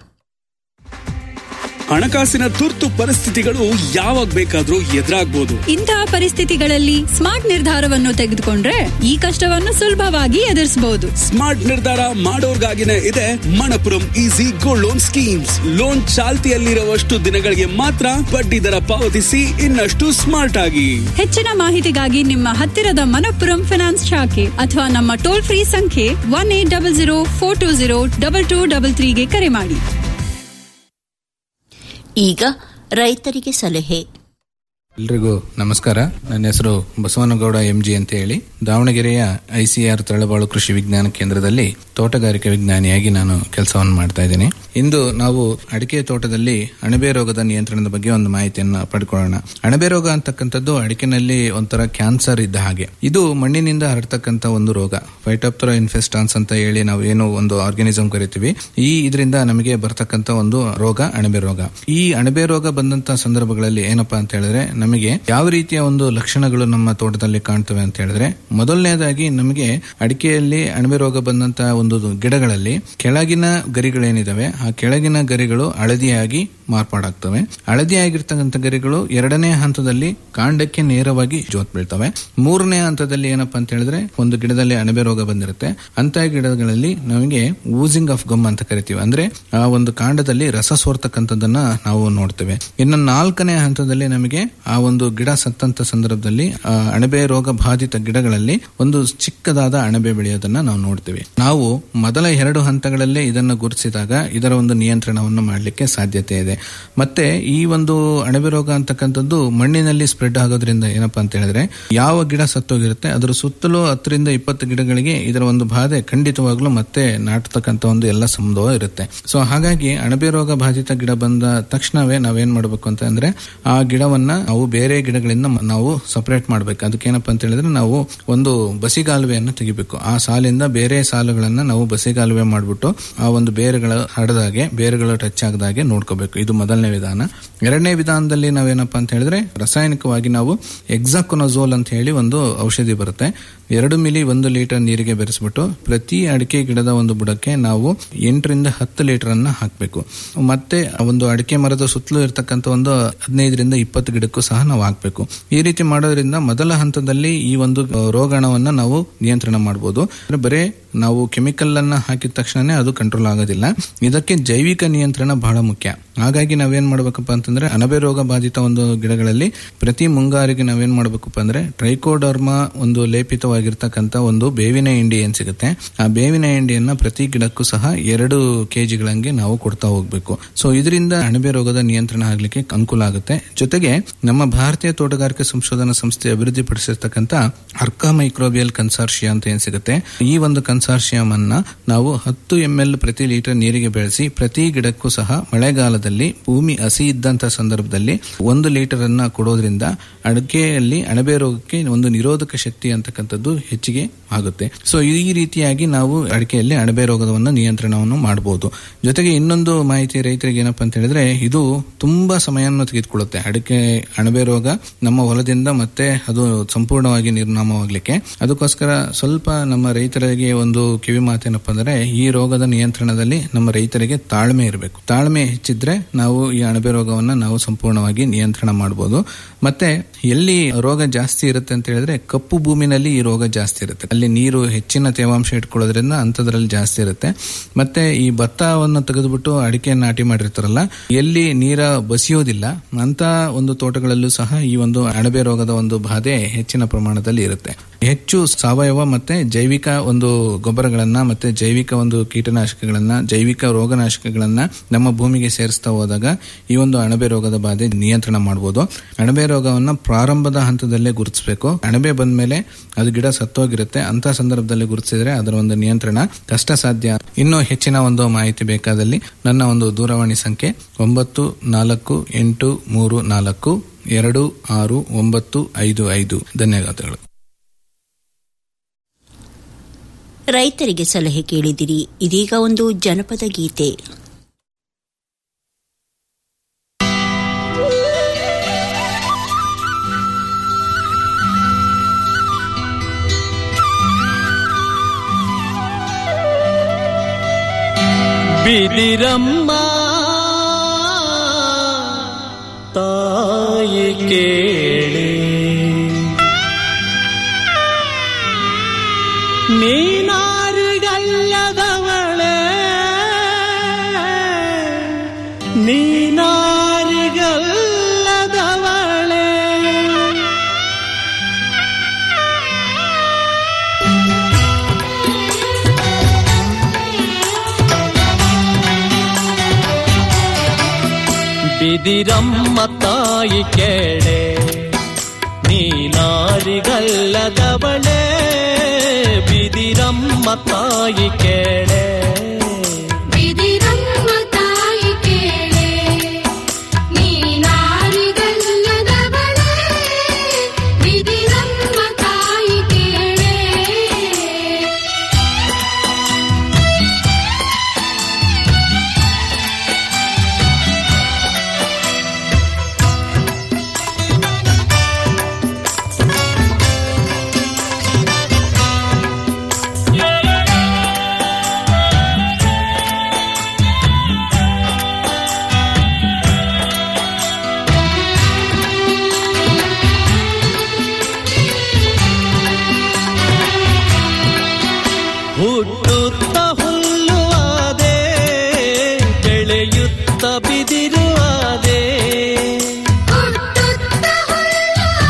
ಹಣಕಾಸಿನ ತುರ್ತು ಪರಿಸ್ಥಿತಿಗಳು ಯಾವಾಗ ಬೇಕಾದ್ರೂ ಎದುರಾಗ್ಬೋದು ಇಂತಹ ಪರಿಸ್ಥಿತಿಗಳಲ್ಲಿ ಸ್ಮಾರ್ಟ್ ನಿರ್ಧಾರವನ್ನು ತೆಗೆದುಕೊಂಡ್ರೆ ಈ ಕಷ್ಟವನ್ನು ಸುಲಭವಾಗಿ ಎದುರಿಸಬಹುದು ಸ್ಮಾರ್ಟ್ ನಿರ್ಧಾರ ಮಾಡೋರ್ಗಾಗಿನೇ ಇದೆ Manappuram easy gold loan schemes loan ಚಾಲ್ತಿಯಲ್ಲಿರುವಷ್ಟು ದಿನಗಳಿಗೆ ಮಾತ್ರ ಬಡ್ಡಿ ದರ ಪಾವತಿಸಿ ಇನ್ನಷ್ಟು ಸ್ಮಾರ್ಟ್ ಆಗಿ ಹೆಚ್ಚಿನ ಮಾಹಿತಿಗಾಗಿ ನಿಮ್ಮ ಹತ್ತಿರದ ಮನಪ್ಪುರಂ ಫಿನಾನ್ಸ್ ಶಾಖೆ ಅಥವಾ ನಮ್ಮ ಟೋಲ್ ಫ್ರೀ ಸಂಖ್ಯೆ one eight double zero four two zero double two double ತ್ರೀಗೆ ಕರೆ ಮಾಡಿ ಈಗ ರೈತರಿಗೆ ಸಲಹೆ ಎಲ್ರಿಗೂ ನಮಸ್ಕಾರ ನನ್ನ ಹೆಸರು ಬಸವನಗೌಡ ಎಂಜಿ ಅಂತ ಹೇಳಿ ದಾವಣಗೆರೆಯ ಐಸಿಆರ್ ತಳಬಾಳು ಕೃಷಿ ವಿಜ್ಞಾನ ಕೇಂದ್ರದಲ್ಲಿ ತೋಟಗಾರಿಕೆ ವಿಜ್ಞಾನಿಯಾಗಿ ನಾನು ಕೆಲಸವನ್ನು ಮಾಡ್ತಾ ಇದ್ದೀನಿ ಇಂದು ನಾವು ಅಡಿಕೆ ತೋಟದಲ್ಲಿ ಅಣಬೆ ರೋಗದ ನಿಯಂತ್ರಣದ ಬಗ್ಗೆ ಒಂದು ಮಾಹಿತಿಯನ್ನು ಪಡ್ಕೊಳ್ಳೋಣ ಅಣಬೆ ರೋಗ ಅಂತಕ್ಕಂಥದ್ದು ಅಡಿಕೆನಲ್ಲಿ ಒಂಥರ ಕ್ಯಾನ್ಸರ್ ಇದ್ದ ಹಾಗೆ ಇದು ಮಣ್ಣಿನಿಂದ ಹರಡ್ತಕ್ಕಂಥ ಒಂದು ರೋಗ ಫೈಟೋಪ್ತರಾ ಇನ್ಫೆಸ್ಟಾನ್ಸ್ ಅಂತ ಹೇಳಿ ನಾವು ಏನು ಒಂದು ಆರ್ಗಾನಿಸಮ್ ಕರಿತೀವಿ ಈ ಇದರಿಂದ ನಮಗೆ ಬರ್ತಕ್ಕಂಥ ಒಂದು ರೋಗ ಅಣಬೆ ರೋಗ ಈ ಅಣಬೆ ರೋಗ ಬಂದಂತ ಸಂದರ್ಭಗಳಲ್ಲಿ ಏನಪ್ಪಾ ಅಂತ ಹೇಳಿದ್ರೆ ನಮಗೆ ಯಾವ ರೀತಿಯ ಒಂದು ಲಕ್ಷಣಗಳು ನಮ್ಮ ತೋಟದಲ್ಲಿ ಕಾಣ್ತವೆ ಅಂತ ಹೇಳಿದ್ರೆ ಮೊದಲನೇದಾಗಿ ನಮಗೆ ಅಡಿಕೆಯಲ್ಲಿ ಅಣಬೆ ರೋಗ ಬಂದಂತ ಒಂದು ಗಿಡಗಳಲ್ಲಿ ಕೆಳಗಿನ ಗರಿಗಳೇನಿದಾವೆ ಆ ಕೆಳಗಿನ ಗರಿಗಳು ಹಳದಿಯಾಗಿ ಮಾರ್ಪಾಡಾಗ್ತವೆ ಹಳದಿಯಾಗಿರ್ತಕ್ಕಂಥ ಗರಿಗಳು ಎರಡನೇ ಹಂತದಲ್ಲಿ ಕಾಂಡಕ್ಕೆ ನೇರವಾಗಿ ಜೋತ್ ಬೀಳ್ತವೆ ಮೂರನೇ ಹಂತದಲ್ಲಿ ಏನಪ್ಪಾ ಅಂತ ಹೇಳಿದ್ರೆ ಒಂದು ಗಿಡದಲ್ಲಿ ಅಣಬೆ ರೋಗ ಬಂದಿರುತ್ತೆ ಅಂತ ಗಿಡಗಳಲ್ಲಿ ನಮಗೆ ಊಸಿಂಗ್ ಆಫ್ ಗಮ್ ಅಂತ ಕರಿತೀವಿ ಅಂದ್ರೆ ಆ ಒಂದು ಕಾಂಡದಲ್ಲಿ ರಸ ಸೋರ್ತಕ್ಕಂಥದ್ದನ್ನ ನಾವು ನೋಡ್ತೇವೆ ಇನ್ನು ನಾಲ್ಕನೇ ಹಂತದಲ್ಲಿ ನಮಗೆ ಆ ಒಂದು ಗಿಡ ಸತ್ತಂತ ಸಂದರ್ಭದಲ್ಲಿ ಆ ಅಣಬೆ ರೋಗ ಬಾಧಿತ ಗಿಡಗಳಲ್ಲಿ ಒಂದು ಚಿಕ್ಕದಾದ ಅಣಬೆ ಬೆಳೆಯೋದನ್ನ ನಾವು ನೋಡ್ತೇವೆ ನಾವು ಮೊದಲ ಎರಡು ಹಂತಗಳಲ್ಲೇ ಇದನ್ನು ಗುರುತಿಸಿದಾಗ ಇದರ ಒಂದು ನಿಯಂತ್ರಣವನ್ನು ಮಾಡಲಿಕ್ಕೆ ಸಾಧ್ಯತೆ ಇದೆ ಮತ್ತೆ ಈ ಒಂದು ಅಣಬೆ ರೋಗ ಅಂತಕ್ಕಂಥದ್ದು ಮಣ್ಣಿನಲ್ಲಿ ಸ್ಪ್ರೆಡ್ ಆಗೋದ್ರಿಂದ ಏನಪ್ಪಾ ಅಂತ ಹೇಳಿದ್ರೆ ಯಾವ ಗಿಡ ಸತ್ತೋಗಿರುತ್ತೆ ಅದರ ಸುತ್ತಲೂ ಹತ್ತರಿಂದ ಇಪ್ಪತ್ತು ಗಿಡಗಳಿಗೆ ಇದರ ಒಂದು ಬಾಧೆ ಖಂಡಿತವಾಗ್ಲೂ ಮತ್ತೆ ನಾಟತಕ್ಕಂಥ ಒಂದು ಎಲ್ಲ ಸಂಭವ ಇರುತ್ತೆ ಸೊ ಹಾಗಾಗಿ ಅಣಬೆ ರೋಗ ಬಾಧಿತ ಗಿಡ ಬಂದ ತಕ್ಷಣವೇ ನಾವೇನ್ ಮಾಡಬೇಕು ಅಂತ ಅಂದ್ರೆ ಆ ಗಿಡವನ್ನ ನಾವು ಬೇರೆ ಗಿಡಗಳಿಂದ ಮ- ನಾವು ಸಪರೇಟ್ ಮಾಡಬೇಕು ಅದಕ್ಕೇನಪ್ಪ ಅಂತ ಹೇಳಿದ್ರೆ ನಾವು ಒಂದು ಬಸಿಗಾಲುವೆಯನ್ನು ತೆಗಿಬೇಕು ಆ ಸಾಲಿಂದ ಬೇರೆ ಸಾಲುಗಳನ್ನ ನಾವು ಬಸಿಗಾಲುವೆ ಮಾಡಿಬಿಟ್ಟು ಆ ಒಂದು ಬೇರುಗಳ ಹಡದಾಗೆ ಬೇರುಗಳು ಟಚ್ ಆಗದಾಗೆ ನೋಡ್ಕೋಬೇಕು ಇದು ಮೊದಲನೇ ವಿಧಾನ ಎರಡನೇ ವಿಧಾನದಲ್ಲಿ ನಾವೇನಪ್ಪ ಅಂತ ಹೇಳಿದ್ರೆ ರಾಸಾಯನಿಕವಾಗಿ ನಾವು ಎಕ್ಸಾಕೊನಜೋಲ್ ಅಂತ ಹೇಳಿ ಒಂದು ಔಷಧಿ ಬರುತ್ತೆ ಎರಡು ಮಿಲಿ ಒಂದು ಲೀಟರ್ ನೀರಿಗೆ ಬೆರೆಸ್ಬಿಟ್ಟು ಪ್ರತಿ ಅಡಿಕೆ ಗಿಡದ ಒಂದು ಬುಡಕ್ಕೆ ನಾವು ಎಂಟರಿಂದ ಹತ್ತು ಲೀಟರ್ ಅನ್ನ ಹಾಕಬೇಕು ಮತ್ತೆ ಆ ಒಂದು ಅಡಿಕೆ ಮರದ ಸುತ್ತಲೂ ಇರತಕ್ಕಂತ ಒಂದು ಹದಿನೈದರಿಂದ ಇಪ್ಪತ್ತು ಗಿಡಕ್ಕೂ ಸಹ ನಾವು ಹಾಕಬೇಕು ಈ ರೀತಿ ಮಾಡೋದ್ರಿಂದ ಮೊದಲ ಹಂತದಲ್ಲಿ ಈ ಒಂದು ಆ, ರೋಗಾಣವನ್ನ ನಾವು ನಿಯಂತ್ರಣ ಮಾಡಬಹುದು ಅಂದ್ರೆ ಬರೇ ನಾವು ಕೆಮಿಕಲ್ ಅನ್ನ ಹಾಕಿದ ತಕ್ಷಣನೇ ಅದು ಕಂಟ್ರೋಲ್ ಆಗೋದಿಲ್ಲ ಇದಕ್ಕೆ ಜೈವಿಕ ನಿಯಂತ್ರಣ ಬಹಳ ಮುಖ್ಯ ಹಾಗಾಗಿ ನಾವೇನ್ ಮಾಡ್ಬೇಕಪ್ಪ ಅಂತಂದ್ರೆ ಅನಬೆ ರೋಗ ಬಾಧಿತ ಒಂದು ಗಿಡಗಳಲ್ಲಿ ಪ್ರತಿ ಮುಂಗಾರಿಗೆ ನಾವೇನ್ ಮಾಡ್ಬೇಕಪ್ಪ ಅಂದ್ರೆ ಟ್ರೈಕೋಡರ್ಮಾ ಒಂದು ಲೇಪಿತವಾಗಿರ್ತಕ್ಕಂಥ ಒಂದು ಬೇವಿನ ಹಿಂಡಿ ಏನ್ ಸಿಗುತ್ತೆ ಆ ಬೇವಿನ ಹಿಂಡಿಯನ್ನ ಪ್ರತಿ ಗಿಡಕ್ಕೂ ಸಹ ಎರಡು ಕೆಜಿಗಳಂಗೆ ನಾವು ಕೊಡ್ತಾ ಹೋಗ್ಬೇಕು ಸೊ ಇದರಿಂದ ಅಣಬೆ ರೋಗದ ನಿಯಂತ್ರಣ ಆಗ್ಲಿಕ್ಕೆ ಅನುಕೂಲ ಆಗುತ್ತೆ ಜೊತೆಗೆ ನಮ್ಮ ಭಾರತೀಯ ತೋಟಗಾರಿಕೆ ಸಂಶೋಧನಾ ಸಂಸ್ಥೆ ಅಭಿವೃದ್ಧಿಪಡಿಸಿರ್ತಕ್ಕಂಥ ಅರ್ಕಾ ಮೈಕ್ರೋಬಿಯಲ್ ಕನ್ಸಾರ್ಷಿಯಾ ಅಂತ ಏನ್ ಸಿಗುತ್ತೆ ಈ ಒಂದು ಕನ್ಸಾರ್ಷಿಯಂ ಅನ್ನ ನಾವು ಹತ್ತು ಎಂ ಎಲ್ ಪ್ರತಿ ಲೀಟರ್ ನೀರಿಗೆ ಬೆಳೆಸಿ ಪ್ರತಿ ಗಿಡಕ್ಕೂ ಸಹ ಮಳೆಗಾಲದಲ್ಲಿ ಭೂಮಿ ಹಸಿ ಇದ್ದಂತ ಸಂದರ್ಭದಲ್ಲಿ ಒಂದು ಲೀಟರ್ ಅನ್ನ ಕೊಡೋದ್ರಿಂದ ಅಡಿಕೆಯಲ್ಲಿ ಅಣಬೆ ರೋಗಕ್ಕೆ ಒಂದು ನಿರೋಧಕ ಶಕ್ತಿ ಅಂತಕ್ಕಂಥದ್ದು ಹೆಚ್ಚಿಗೆ ಆಗುತ್ತೆ ಸೊ ಈ ರೀತಿಯಾಗಿ ನಾವು ಅಡಿಕೆಯಲ್ಲಿ ಅಣಬೆ ರೋಗವನ್ನು ನಿಯಂತ್ರಣವನ್ನು ಮಾಡಬಹುದು ಜೊತೆಗೆ ಇನ್ನೊಂದು ಮಾಹಿತಿ ರೈತರಿಗೆ ಏನಪ್ಪಾ ಅಂತ ಹೇಳಿದ್ರೆ ಇದು ತುಂಬಾ ಸಮಯವನ್ನು ತೆಗೆದುಕೊಳ್ಳುತ್ತೆ ಅಡಿಕೆ ಅಣಬೆ ರೋಗ ನಮ್ಮ ಹೊಲದಿಂದ ಮತ್ತೆ ಅದು ಸಂಪೂರ್ಣವಾಗಿ ನಿರ್ನಾಮವಾಗ್ಲಿಕ್ಕೆ ಅದಕ್ಕೋಸ್ಕರ ಸ್ವಲ್ಪ ನಮ್ಮ ರೈತರಿಗೆ ಒಂದು ಕಿವಿ ಮಾತೇನಪ್ಪ ಅಂದ್ರೆ ಈ ರೋಗದ ನಿಯಂತ್ರಣದಲ್ಲಿ ನಮ್ಮ ರೈತರಿಗೆ ತಾಳ್ಮೆ ಇರಬೇಕು ತಾಳ್ಮೆ ಹೆಚ್ಚಿದ್ರೆ ನಾವು ಈ ಅಣಬೆ ರೋಗವನ್ನ ನಾವು ಸಂಪೂರ್ಣವಾಗಿ ನಿಯಂತ್ರಣ ಮಾಡಬಹುದು ಮತ್ತೆ ಎಲ್ಲಿ ರೋಗ ಜಾಸ್ತಿ ಇರುತ್ತೆ ಅಂತ ಹೇಳಿದ್ರೆ ಕಪ್ಪು ಭೂಮಿನಲ್ಲಿ ಈ ರೋಗ ಜಾಸ್ತಿ ಇರುತ್ತೆ ಅಲ್ಲಿ ನೀರು ಹೆಚ್ಚಿನ ತೇವಾಂಶ ಇಟ್ಕೊಳ್ಳೋದ್ರಿಂದ ಅಂಥದ್ರಲ್ಲಿ ಜಾಸ್ತಿ ಇರುತ್ತೆ ಮತ್ತೆ ಈ ಭತ್ತವನ್ನು ತೆಗೆದುಬಿಟ್ಟು ಅಡಿಕೆ ನಾಟಿ ಮಾಡಿರ್ತಾರಲ್ಲ ಎಲ್ಲಿ ನೀರ ಬಸಿಯೋದಿಲ್ಲ ಅಂತ ಒಂದು ತೋಟಗಳಲ್ಲೂ ಸಹ ಈ ಒಂದು ಅಣಬೆ ರೋಗದ ಒಂದು ಬಾಧೆ ಹೆಚ್ಚಿನ ಪ್ರಮಾಣದಲ್ಲಿ ಇರುತ್ತೆ ಹೆಚ್ಚು ಸಾವಯವ ಮತ್ತೆ ಜೈವಿಕ ಒಂದು ಗೊಬ್ಬರಗಳನ್ನ ಮತ್ತೆ ಜೈವಿಕ ಒಂದು ಕೀಟನಾಶಕಗಳನ್ನ ಜೈವಿಕ ರೋಗನಾಶಕಗಳನ್ನ ನಮ್ಮ ಭೂಮಿಗೆ ಸೇರಿಸ್ತಾ ಹೋದಾಗ ಈ ಒಂದು ಅಣಬೆ ರೋಗದ ಬಾಧೆ ನಿಯಂತ್ರಣ ಮಾಡಬಹುದು ಅಣಬೆ ರೋಗವನ್ನ ಪ್ರಾರಂಭದ ಹಂತದಲ್ಲೇ ಗುರುತಿಸಬೇಕು ಅಣಬೆ ಬಂದ್ಮೇಲೆ ಅದು ಗಿಡ ಸತ್ತೋಗಿರುತ್ತೆ ಅಂತ ಸಂದರ್ಭದಲ್ಲಿ ಗುರುತಿಸಿದ್ರೆ ಅದರ ಒಂದು ನಿಯಂತ್ರಣ ಕಷ್ಟ ಸಾಧ್ಯ ಇನ್ನೂ ಹೆಚ್ಚಿನ ಒಂದು ಮಾಹಿತಿ ಬೇಕಾದಲ್ಲಿ ನನ್ನ ಒಂದು ದೂರವಾಣಿ ಸಂಖ್ಯೆ ಒಂಬತ್ತು ನಾಲ್ಕು ಎಂಟು ಮೂರು ನಾಲ್ಕು ಎರಡು ಆರು ಒಂಬತ್ತು ಐದು ಐದು ಧನ್ಯವಾದಗಳು ರೈತರಿಗೆ ಸಲಹೆ ಕೇಳಿದಿರಿ ಇದೀಗ ಒಂದು ಜನಪದ ಗೀತೆ ಬಿದಿರಮ್ಮ ತಾಯಿ ಕೇಳಿ ನೀನಾರಿಗಲ್ಲದವಳೆ ನೀನಾರಿಗಲ್ಲದವಳೆ ಬಿದಿರಮ್ಮ ತಾಯಿ ಕೇಳೆ ನೀನಾರಿಗಲ್ಲದವಳೆ ಬಿದಿರಮ್ಮ ತಾಯಿ ಕೇಳೆ ಬಿದಿರಮ್ಮ ತಾಯಿ ಕೇಳೆ ನೀನಾರಿಗಲ್ಲದವಳೆ ಬಿದಿರಮ್ಮ ತಾಯಿ ಕೇಳೆ ಹುಟ್ಟುತ್ತ ಹುಲ್ಲುವಾದೆ ಬೆಳೆಯುತ್ತ ಬಿದಿ